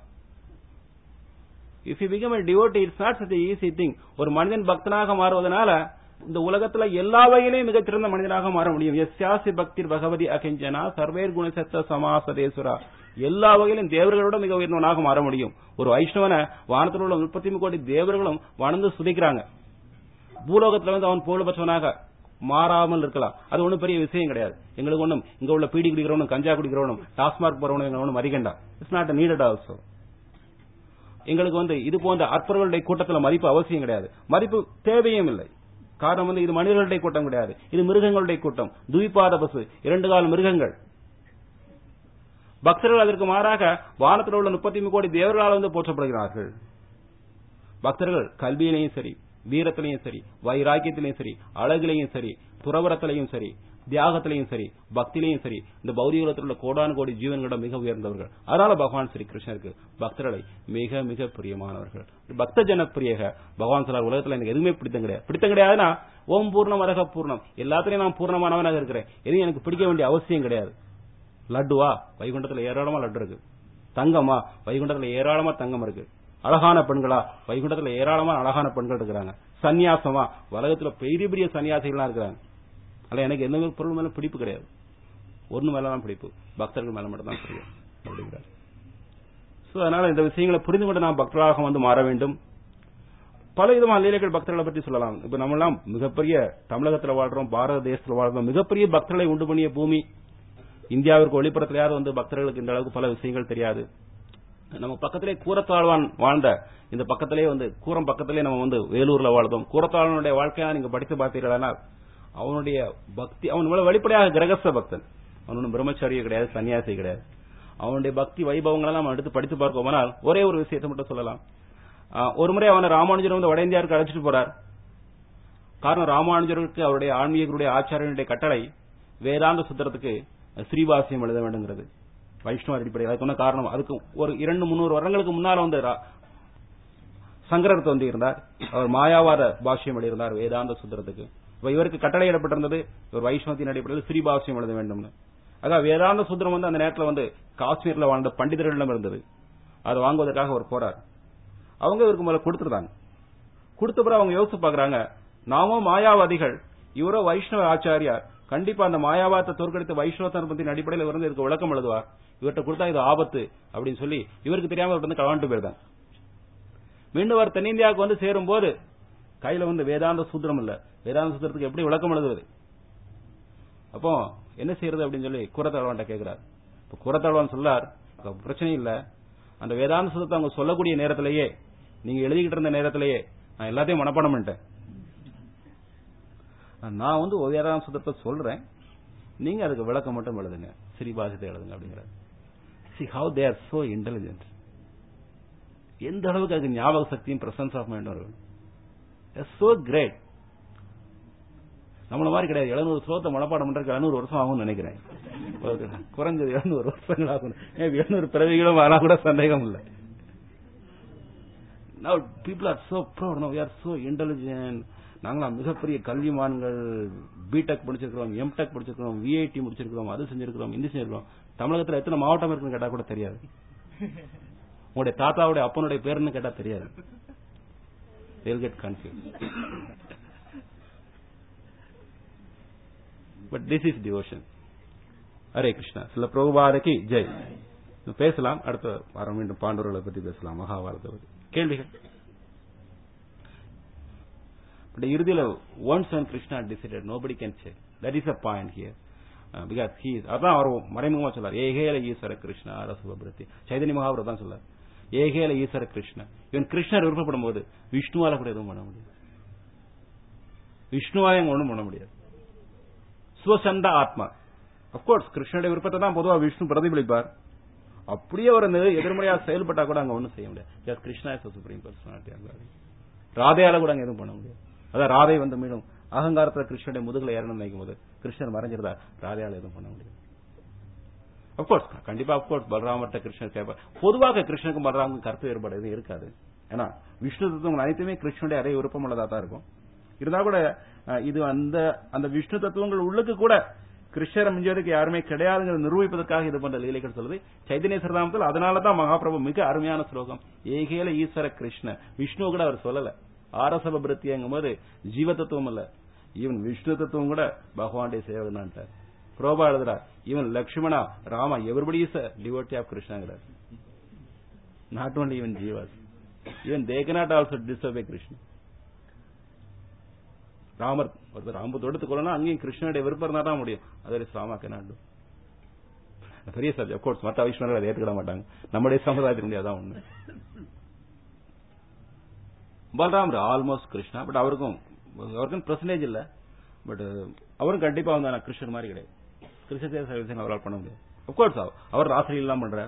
if you become devotee it's not such easy thing ஒரு மனிதன் பக்தனாக மாறுவதனால இந்த உலகத்துல எல்லா வகையிலையும் மிகச்சிறந்த மனிதனாக மாற முடியும் எஸ்யாசி பக்தி பகவதி அகிஞ்சனா சர்வேர் குணசத்த சமாசதேஸ்வரா எல்லா வகையிலும் தேவர்களோட மிக உயர்ந்தவனாக மாற முடியும் ஒரு வைஷ்ணவனை வானத்தில் உள்ள முப்பத்தி கோடி தேவர்களும் வணந்து சுதிக்கிறாங்க பூலோகத்துல வந்து அவன் புகழ்பெற்றவனாக மாறாமல் இருக்கலாம் அது ஒண்ணும் பெரிய விஷயம் கிடையாது எங்களுக்கு ஒண்ணும் இங்க உள்ள பீடி குடிக்கிறவனும் கஞ்சா குடிக்கிறவனும் டாஸ்மாக் போறவனும் எங்க ஒண்ணும் மதிக்கண்டா இட்ஸ் நாட் நீடட் ஆல்சோ எங்களுக்கு வந்து இது போன்ற அற்பர்களுடைய கூட்டத்துல மதிப்பு அவசியம் கிடையாது மதிப்பு தேவையும் இல்லை காரணம் வந்து இது மனிதர்களுடைய கூட்டம் கிடையாது இது மிருகங்களுடைய கூட்டம் துவிபாத பசு இரண்டு கால மிருகங்கள் பக்தர்கள் அதற்கு மாறாக வானத்தில் உள்ள முப்பத்தி கோடி தேவர்களால் வந்து போற்றப்படுகிறார்கள் பக்தர்கள் கல்வியிலையும் சரி வீரத்திலையும் சரி வைராக்கியத்திலையும் சரி அழகிலையும் சரி துறவரத்திலையும் சரி தியாகத்திலையும் சரி பக்திலையும் சரி இந்த பௌதிகத்தில் உள்ள கோடானு கோடி ஜீவன்களிடம் மிக உயர்ந்தவர்கள் அதனால பகவான் ஸ்ரீ கிருஷ்ணருக்கு பக்தர்களை மிக மிக பிரியமானவர்கள் பக்த ஜன பிரியக பகவான் சொல்லார் உலகத்துல எனக்கு எதுவுமே பிடித்தம் கிடையாது பிடித்தம் கிடையாதுன்னா ஓம் பூர்ணம் அரக பூர்ணம் எல்லாத்திலையும் நான் பூர்ணமானவனாக இருக்கிறேன் எதையும் எனக்கு பிடிக்க வேண்டிய அவசியம் கிடையாது லட்டுவா வைகுண்டத்துல ஏராளமா லட்டு இருக்கு தங்கமா வைகுண்டத்துல ஏராளமா தங்கம் இருக்கு அழகான பெண்களா வைகுண்டத்துல ஏராளமா அழகான பெண்கள் இருக்கிறாங்க சன்னியாசமா உலகத்துல பெரிய பெரிய சன்னியாசிகள்லாம் இருக்கிறாங்க அல்ல எனக்கு எந்த ஒரு பொருள் மேல பிடிப்பு கிடையாது ஒண்ணு மேலதான் பிடிப்பு பக்தர்கள் மேல மட்டும் தான் பிடிக்கும் அப்படிங்கிறார் சோ அதனால இந்த விஷயங்களை புரிந்து கொண்டு நாம் பக்தர்களாக வந்து மாற வேண்டும் பல விதமான லீலைகள் பக்தர்களை பற்றி சொல்லலாம் இப்ப நம்ம எல்லாம் மிகப்பெரிய தமிழகத்துல வாழ்றோம் பாரத தேசத்துல வாழ்றோம் மிகப்பெரிய பக்தர்களை உண்டு பண்ணிய பூமி இந்தியாவிற்கு ஒளிப்புறத்திலேயாவது வந்து பக்தர்களுக்கு இந்த அளவுக்கு பல விஷயங்கள் தெரியாது நம்ம பக்கத்திலே கூரத்தாழ்வான் வாழ்ந்த இந்த பக்கத்திலே வந்து கூரம் பக்கத்திலே நம்ம வந்து வேலூர்ல வாழ்ந்தோம் கூரத்தாழ்வனுடைய வாழ்க்கையா நீங்க படித்து பார்த்தீர்களானால் அவனுடைய பக்தி அவன் இவ்வளவு வெளிப்படையாக கிரகஸ்த பக்தன் அவன் ஒன்றும் பிரம்மச்சாரிய கிடையாது சன்னியாசி கிடையாது அவனுடைய பக்தி வைபவங்களை நம்ம எடுத்து படித்து பார்க்கோமானால் ஒரே ஒரு விஷயத்தை மட்டும் சொல்லலாம் ஆஹ் ஒரு முறை அவனை ராமானுஜர் வந்து வட இந்தியாவுக்கு அழைச்சிட்டு போறார் காரணம் ராமானுஜருக்கு அவருடைய ஆன்மீகருடைய ஆச்சாரியனுடைய கட்டளை வேதாந்த சுத்திரத்துக்கு ஸ்ரீபாசியம் எழுத வேண்டுங்கிறது வைஷ்ணவ அடிப்படையில் அதுக்கு சொன்ன காரணம் அதுக்கு ஒரு இரண்டு முன்னூறு வருடங்களுக்கு முன்னால வந்து ரா- சங்கரர் தோன்றி இருந்தார் அவர் மாயாவாத பாஷ்யம் எழுதியிருந்தார் வேதாந்த சுத்திரத்துக்கு இப்ப இவருக்கு கட்டளையிடப்பட்டிருந்தது இவர் வைஷ்ணவத்தின் அடிப்படையில் ஸ்ரீபாஷ்யம் எழுத வேண்டும்னு அதான் வேதாந்த சுத்திரம் வந்து அந்த நேரத்தில் வந்து காஷ்மீர்ல வாழ்ந்த பண்டிதர்களிடம் இருந்தது அதை வாங்குவதற்காக அவர் போறார் அவங்க இவருக்கு முதல்ல கொடுத்துருந்தாங்க கொடுத்த பிறகு அவங்க யோசிச்சு பாக்குறாங்க நாமும் மாயாவாதிகள் இவரோ வைஷ்ணவ ஆச்சாரியார் கண்டிப்பா அந்த மாயாவாதத்தை தோற்கடித்த வைஷ்ணவ தர்மத்தின் அடிப்படையில் இருந்து இதுக்கு விளக்கம் எழுதுவார் இவர்கிட்ட கொடுத்தா இது ஆபத்து அப்படின்னு சொல்லி இவருக்கு தெரியாம இவர்கிட்ட வந்து களவாண்டு போயிருந்தாங்க மீண்டும் அவர் தென்னிந்தியாவுக்கு வந்து சேரும் போது கையில வந்து வேதாந்த சூத்திரம் இல்ல வேதாந்த சூத்திரத்துக்கு எப்படி விளக்கம் எழுதுவது அப்போ என்ன செய்யறது அப்படின்னு சொல்லி குரத்தாழ்வான்ட்ட கேட்கிறார் இப்ப குரத்தாழ்வான் சொல்லார் "அப்ப பிரச்சனை இல்ல அந்த வேதாந்த சூத்திரத்தை அவங்க சொல்லக்கூடிய நேரத்திலேயே நீங்க எழுதிக்கிட்டு இருந்த நேரத்திலேயே நான் எல்லாத்தையும் மனப்பாடம் பண்ணிட்டேன் நான் வந்து வேதாந்த சூத்திரத்தை சொல்றேன் நீங்க அதுக்கு விளக்கம் மட்டும் எழுதுங்க ஸ்ரீபாஷத்தை எழுதுங்க அப்படிங்கிறார் see how they are so intelligent எந்த அளவுக்கு அதுக்கு ஞாபக சக்தியும் பிரசன்ஸ் ஆஃப் மைண்ட் வரும் சோ கிரேட் நம்மள மாதிரி கிடையாது எழுநூறு ஸ்லோகத்தை மனப்பாடம் பண்றதுக்கு எழுநூறு வருஷம் ஆகும்னு நினைக்கிறேன் ஒரு குறைஞ்சது எழுநூறு வருஷங்கள் ஆகும் எழுநூறு பிறவிகளும் ஆனா கூட சந்தேகம் இல்லை now people are so proud now we are so intelligent நாங்களாம் மிகப்பெரிய கல்விமான்கள் பிடெக் படிச்சிருக்கிறோம் எம்டெக் படிச்சிருக்கிறோம் விஐடி முடிச்சிருக்கிறோம் அது செஞ்சிருக்கிறோம் இது செஞ்சிருக்கிறோம் தமிழகத்துல எத்தனை மாவட்டம் இருக்குன்னு கேட்டா கூட தெரியாது உங்களுடைய தாத்தாவுடைய அப்பனுடைய பேருன்னு கேட்டா தெரியாது they'll get confused but this is devotion Hare Krishna சில பிரபுபாதைக்கு ஜெய் பேசலாம் அடுத்த வாரம் மீண்டும் பாண்டவர்களை பத்தி பேசலாம் மகாபாரதத்தை பத்தி கேள்விகள் பட் இறுதியில் once and Krishna decided nobody can say that is a point here because he அதான் அவர் மறைமுகமா சொல்லார் ஏகேல ஈஸ்வர கிருஷ்ணா ரசுபபிரத்தி சைதன்ய மகாபுரம் தான் சொல்லார் ஏகேல ஈஸ்வர கிருஷ்ணா இவன் கிருஷ்ணர் விருப்பப்படும் போது விஷ்ணுவால கூட எதுவும் பண்ண முடியாது விஷ்ணுவால எங்க ஒண்ணும் பண்ண முடியாது சுவசந்த ஆத்மா அப்கோர்ஸ் கிருஷ்ணனுடைய விருப்பத்தை தான் பொதுவா விஷ்ணு பிரதிபலிப்பார் அப்படியே ஒரு நெ- எதிர்மறையா செயல்பட்டா கூட அங்க ஒண்ணும் செய்ய முடியாது Just Krishna is supreme personality ராதையால கூட அங்க எதுவும் பண்ண முடியாது அதான் ராதை வந்து மீண்டும் அகங்காரத்துல கிருஷ்ணனுடைய முதுகுல ஏறணும் நினைக்கும் போது கிருஷ்ணன் மறைஞ்சிருந்தா ராதையால எதுவும் பண்ண முடியாது அப்கோர்ஸ் கண்டிப்பா அப்கோர்ஸ் பலராமர்ட்ட கிருஷ்ணர் கேட்பார் பொதுவாக கிருஷ்ணனுக்கும் பலராமுக்கும் கருத்து வேறுபாடு எதுவும் இருக்காது ஏன்னா விஷ்ணு தத்துவங்கள் அனைத்துமே கிருஷ்ணனுடைய அதே விருப்பம் உள்ளதா தான் இருக்கும் இருந்தா கூட அஹ், இது அந்த அந்த விஷ்ணு தத்துவங்கள் உள்ளுக்கு கூட கிருஷ்ணரை மிஞ்சதுக்கு யாருமே கிடையாதுங்கிறத நிரூபிப்பதற்காக இது பண்ற லீலைகள் சொல்லுது சைதன்ய சிறதாமத்தில் அதனால தான் மகாபிரபு மிக அருமையான ஸ்லோகம் ஏகேல ஈஸ்வர கிருஷ்ண விஷ்ணு கூட அவர் சொல்லல ஆரசப பிருத்தியங்கும் போது ஜீவ தத்துவம் இல்ல ஈவன் விஷ்ணு தத்துவம் கூட பகவானுடைய சேவகனான்ட்டார் புரோபா எழுதுறா even Lakshmana Rama everybody is devotee of கிருஷ்ணாங்கிறார் நாட் ஓன்லி ஈவன் ஜீவாஸ் ஈவன் தே கனாட் ஆல்சோ டிஸ்டர்பே கிருஷ்ணன் ராமர் ஒருத்தர் ராம தொடுத்து கொள்ளணும் அங்கேயும் கிருஷ்ணனுடைய விருப்பம் இருந்தா தான் முடியும் அதே ராமா கனாட் பெரிய சப்ஜெக்ட் அப்கோர்ஸ் மற்ற வைஷ்ணவர்கள் அதை ஏற்றுக்கிட மாட்டாங்க நம்முடைய சமுதாயத்துக்கு முடியாது அதான் ஒண்ணு பலராமர் ஆல்மோஸ்ட் கிருஷ்ணா பட் அவருக்கும் அவருக்கும் பிரசன்டேஜ் இல்ல பட் அவரும் கண்டிப்பா வந்து ஆனா கிருஷ்ணன் மாதிரி கிடையாது கிருஷ்ண சேவை சர்வீஸ் அவரால் பண்ண முடியாது அப்கோர்ஸ் அவர் ராசிரியல் எல்லாம் பண்றார்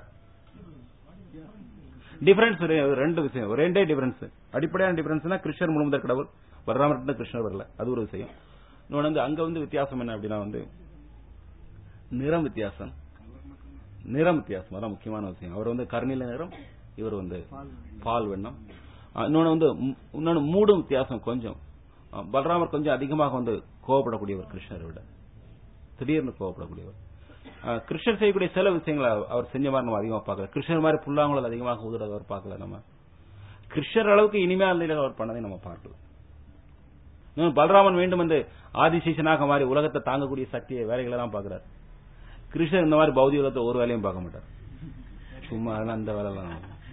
டிஃபரன்ஸ் ரெண்டு விஷயம் ரெண்டே டிஃபரன்ஸ் அடிப்படையான டிஃபரன்ஸ்னா கிருஷ்ணர் முழுமுதற் கடவுள் பலராமர் கிருஷ்ணர் வரல அது ஒரு விஷயம் இன்னொன்னு வந்து அங்க வந்து வித்தியாசம் என்ன அப்படின்னா வந்து நிறம் வித்தியாசம் நிறம் வித்தியாசம் அதான் முக்கியமான விஷயம் அவர் வந்து கருநீல நிறம் இவர் வந்து பால் வெண்ணம் அஹ் இன்னொன்னு வந்து ம்- இன்னொன்னு மூடும் வித்தியாசம் கொஞ்சம் அஹ் பலராமர் கொஞ்சம் அதிகமாக வந்து கோவப்படக்கூடியவர் கிருஷ்ணரை விட திடீர்னு கோவப்படக்கூடியவர் அஹ் கிருஷ்ணர் செய்யக்கூடிய சில விஷயங்களை அவர் அவர் செஞ்ச மாதிரி நம்ம அதிகமா பார்க்கல கிருஷ்ணர் மாதிரி புல்லாங்குழல் அதிகமாக ஊதுறத அவர் பார்க்கல நம்ம கிருஷ்ணர் அளவுக்கு இனிமையா நிலையில அவர் பண்ணதை நம்ம பார்க்கல இன்னும் பலராமன் மீண்டும் வந்து ஆதிசேஷனாக மாறி உலகத்தை தாங்கக்கூடிய சக்தியை வேலைகளை எல்லாம் பார்க்கிறார் கிருஷ்ணர் இந்த மாதிரி பௌதிக உலகத்தை ஒரு வேலையும் பார்க்க மாட்டார் சும்மா அதெல்லாம் அந்த வேலைலாம்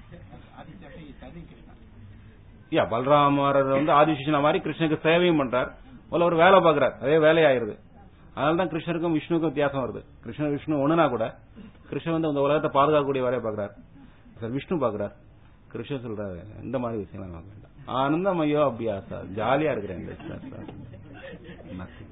யா பலராமர் வந்து ஆதிசேஷனா மாதிரி கிருஷ்ணனுக்கு சேவையும் பண்றார் முதல்ல ஒரு வேலை பார்க்கறார் அதே வேலையாயிருது அதனால தான் கிருஷ்ணருக்கும் விஷ்ணுவுக்கும் வித்தியாசம் வருது கிருஷ்ணர் விஷ்ணு ஒண்ணுனா கூட கிருஷ்ணன் வந்து அந்த உலகத்தை பாதுகாக்கக்கூடிய வேலையை பார்க்கறார் சார் விஷ்ணு பார்க்கறார் கிருஷ்ணன் சொல்றாரு இந்த மாதிரி விஷயம்லாம் பார்க்க வேண்டாம் ஆனந்தமயோ அபியாசா ஜாலியா இருக்கிறேன் இந்த சார், சார். Nothing.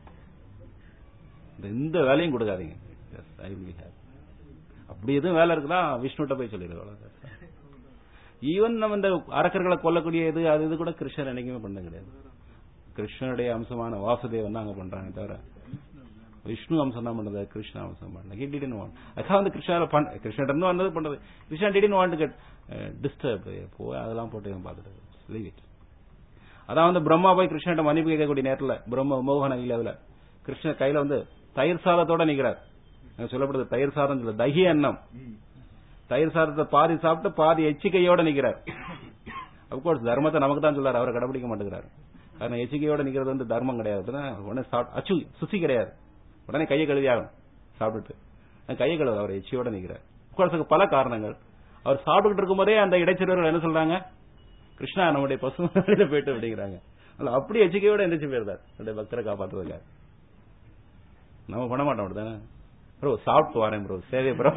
இந்த இந்த வேலையும் கொடுக்காதீங்க Yes, I will be happy. அப்படி எதுவும் வேலை இருக்குதா விஷ்ணுட்ட போய் சொல்லிடுவோம் ஈவன் நம்ம இந்த அரக்கர்களை கொல்லக்கூடிய இது அது இது கூட கிருஷ்ணர் என்னைக்குமே பண்ண கிடையாது கிருஷ்ணனுடைய அம்சமான வாசுதேவன் தான் அங்க பண்றாங்க தவிர விஷ்ணு அம்சம் தான் பண்றது கிருஷ்ண அம்சம் பண்ணல ஹி டிடன் வாண்ட் அதுக்காக வந்து கிருஷ்ணால பண்ண கிருஷ்ணன் இருந்து வந்தது பண்றது Krishnan didn't want get disturb போய் அதெல்லாம் போட்டு இவன் பார்த்துட்டு லீவ் இட் அதான் வந்து பிரம்மா போய் கிருஷ்ணன் மன்னிப்பு கேட்கக்கூடிய நேரத்துல பிரம்ம மோகன இலவுல கிருஷ்ணர் கையில வந்து தயிர் சாதத்தோட நிக்கிறார் எனக்கு சொல்லப்படுது தயிர் சாதம் சொல்ல தகி அன்னம் தயிர் சாதத்தை பாதி சாப்பிட்டு பாதி எச்சிக்கையோட நிக்கிறார் அப்கோர்ஸ் தர்மத்தை நமக்கு தான் சொல்லாரு அவரை கடைபிடிக்க மாட்டேங்கிறார் காரணம் எச்சிக்கையோட நிக்கிறது வந்து தர்மம் கிடையாது அப்படின்னா உடனே சாப்பிட்டு அச்சு சுசி கிடையாது உடனே கையை கழுவி ஆகணும் சாப்பிட்டுட்டு நான் கையை கழுவு அவர் எச்சியோட நிக்கிறார் அப்கோர்ஸ் அதுக்கு பல காரணங்கள் அவர் சாப்பிட்டுக்கிட்டு இருக்கும்போதே அந்த இடைச்செல்வர்கள் என்ன சொல்றாங்க கிருஷ்ணா நம்முடைய பசு வெளியில போயிட்டு அப்படிங்கிறாங்க அல்ல அப்படி எச்சிக்கையோட எந்திரிச்சு போயிருந்தார் என்னுடைய பக்தரை காப்பாற்றுறதுக்காக நம்ம பண்ண மாட்டோம் அப்படிதானே ப்ரோ சாப்பிட்டு வரேன் ப்ரோ சேவை ப்ரோ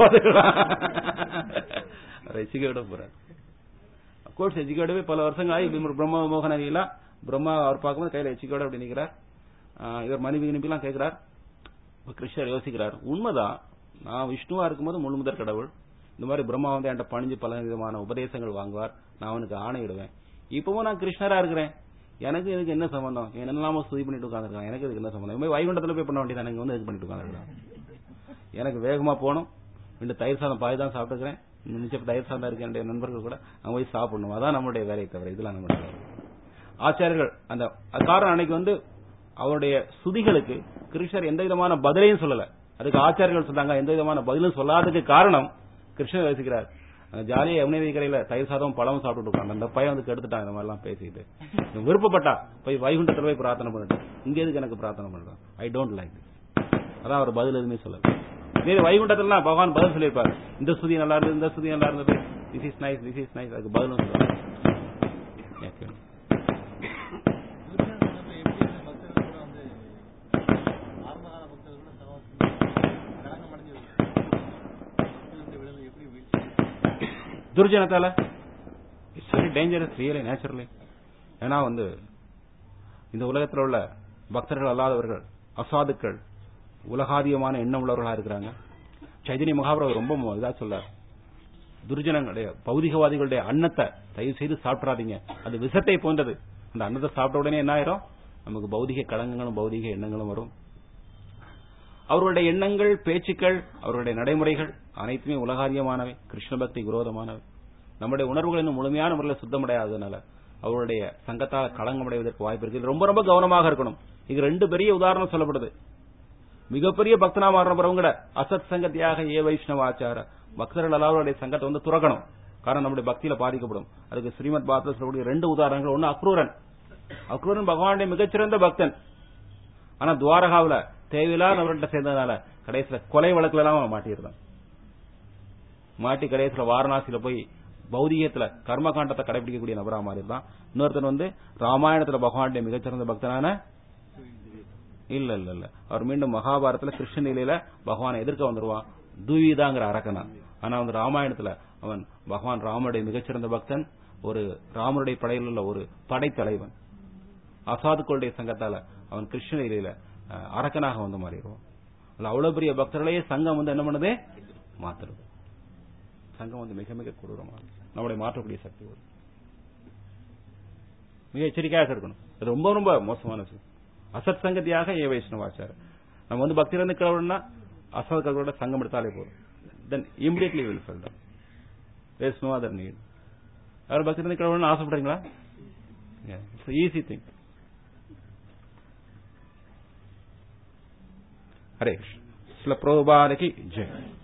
எச்சிக்கையோட போறாரு கோர்ஸ் எச்சிக்கையோடவே பல வருஷங்கள் ஆகி இப்படி பிரம்ம மோகன எல்லாம் பிரம்மா அவர் பார்க்கும்போது கையில எச்சிக்கையோட அப்படி நிக்கிறார் ஆஹ் இவர் மனைவி கிணிப்பெல்லாம் கேட்கிறார் இப்ப கிருஷ்ணர் யோசிக்கிறார் உண்மைதான் நான் விஷ்ணுவா இருக்கும்போது முழு முதற் கடவுள் இந்த மாதிரி பிரம்மா வந்து என்கிட்ட பணிஞ்சு பல விதமான உபதேசங்கள் வாங்குவார் நான் அவனுக்கு ஆணையிடுவேன் இப்பவும் நான் கிருஷ்ணரா இருக்கிறேன் எனக்கு இதுக்கு என்ன சம்பந்தம் என்னெல்லாமோ ஸ்துதி பண்ணிட்டு உட்காந்துருக்கான் எனக்கு இதுக்கு என்ன சம்பந்தம் இந்த மாதிரி வைகுண்டத்துல போய் பண்ண வேண்டியது எனக்கு வந்து இது பண்ணிட்டு உட்காந்துருக்கான் எனக்கு வேகமா போகணும் ரெண்டு தயிர் சாதம் பாய் தான் சாப்பிட்டுக்கிறேன் மிச்சம் தயிர் சாதம் இருக்கு என்னுடைய நண்பர்கள் கூட அங்க போய் சாப்பிடணும் அதான் நம்மளுடைய வேலையை தவிர இதெல்லாம் நம்மளுடைய வேலை. ஆச்சாரியர்கள் அந்த காரணம் அன்னைக்கு வந்து அவருடைய சுதிகளுக்கு கிருஷ்ணர் எந்த விதமான பதிலையும் சொல்லல அதுக்கு ஆச்சாரியர்கள் சொன்னாங்க எந்த விதமான பதிலும் சொல்லாததுக்கு காரணம் கிருஷ்ணர் யோசிக்கிறார் அந்த ஜாலியா யமுனை கரையில தயிர் சாதம் பழமும் சாப்பிட்டு உட்காந்து அந்த பையன் வந்து கெடுத்துட்டான் இந்த மாதிரிலாம் பேசிக்கிட்டு இவன் விருப்பப்பட்டா போய் வைகுண்டத்துல போய் பிரார்த்தனை பண்ணிட்டு இங்க எதுக்கு எனக்கு பிரார்த்தனை பண்றான் ஐ டோன்ட் லைக் அதான் அவர் பதில் எதுவுமே சொல்லல இதே வைகுண்டத்துல பகவான் பதில் சொல்லியிருப்பாரு இந்த ஸ்துதி நல்லா இருந்தது இந்த ஸ்துதி நல்லா இருந்தது this is nice this is nice அதுக்கு பதிலும் சொல்லுவாங்க துர்யோதனத்துல எப்படி இந்த பக்தர்கள் கூட வந்து ஆரம்பகால பக்தர்கள் கூட சகவாசம் கலங்கம் அடைஞ்சு பக்தியிலிருந்து விடுதலை எப்படி வீழ்ச்சி துர்ஜனத்தால it's very dangerous really naturally ஏன்னா வந்து இந்த உலகத்தில் உள்ள பக்தர்கள் அல்லாதவர்கள் அசாதுக்கள் உலகாதியமான எண்ணம் உள்ளவர்களா இருக்கிறாங்க சைதன்ய மகாபுரம் ரொம்ப மோ- இதா சொல்றார் துர்ஜனங்களுடைய பௌதிகவாதிகளுடைய அன்னத்தை தயவு செய்து சாப்பிட்றாதீங்க அது விஷத்தை போன்றது அந்த அன்னத்தை சாப்பிட்ட உடனே என்ன ஆயிரும் நமக்கு பௌதிக களங்கங்களும் பௌதிக எண்ணங்களும் வரும் அவர்களுடைய எண்ணங்கள் பேச்சுக்கள் அவர்களுடைய நடைமுறைகள் அனைத்துமே உலகாரியமானவை கிருஷ்ண பக்தி விரோதமானவை நம்முடைய உணர்வுகள் இன்னும் முழுமையான முறையில் சுத்தமடையாததுனால அவருடைய சங்கத்தால் களங்கமடைவதற்கு வாய்ப்பு இருக்கு இது ரொம்ப ரொம்ப கவனமாக இருக்கணும் இது ரெண்டு பெரிய உதாரணம் சொல்லப்படுது மிகப்பெரிய பக்தனா மாறினவங்க கூட அசத் சங்கத்தியாக ஏ வைஷ்ணவாச்சார பக்தர்கள் எல்லாருடைய சங்கத்தை வந்து துறக்கணும் காரணம் நம்முடைய பக்தியில பாதிக்கப்படும் அதுக்கு ஸ்ரீமத் பாரத சொல்லக்கூடிய ரெண்டு உதாரணங்கள் ஒன்னு அக்ரூரன் அக்ரூரன் பகவானுடைய மிகச்சிறந்த பக்தன் ஆனா துவாரகாவுல தேவையில்லாதவர்கிட்ட சேர்ந்ததுனால கடைசியில கொலை வழக்குல எல்லாம் அவன் மாட்டியிருந்தான் மாட்டி கடைசியில வாரணாசியில போய் பௌதிகத்துல கர்மகாண்டத்தை கடைபிடிக்கக்கூடிய நபரா மாறி இருந்தான் இன்னொருத்தன் வந்து ராமாயணத்துல பகவானுடைய மிகச்சிறந்த பக்தனான இல்ல இல்ல இல்ல அவர் மீண்டும் மகாபாரதத்துல கிருஷ்ண நிலையில பகவானை எதிர்க்க வந்துருவான் துவிதாங்கிற அரக்கனா ஆனா வந்து ராமாயணத்துல அவன் பகவான் ராமனுடைய மிகச்சிறந்த பக்தன் ஒரு ராமனுடைய படையில் உள்ள ஒரு படைத்தலைவன் அசாதுக்களுடைய சங்கத்தால அவன் கிருஷ்ண நிலையில அஹ், அரக்கனாக வந்து மாறிடுவான் அதுல அவ்வளவு பெரிய பக்தர்களையே சங்கம் வந்து என்ன பண்ணுது மாத்துறது சங்கம் வந்து மிக மிக கொடூரமானது நம்முடைய மாற்றக்கூடிய சக்தி வரும் மிக எச்சரிக்கையாக இருக்கணும் இது ரொம்ப ரொம்ப மோசமான விஷயம் அசத் சங்கத்தியாக ஏ வைஷ்ணவாச்சார நம்ம வந்து பக்தி இருந்து கிளவுனா அசத்களோட சங்கம் எடுத்தாலே போதும் then immediately will fell down there is no other need யாரும் பக்தி இருந்து கிளவுன்னு ஆசைப்படுறீங்களா it's easy thing Hare Krishna சில பிரபுபாதகி ஜெய்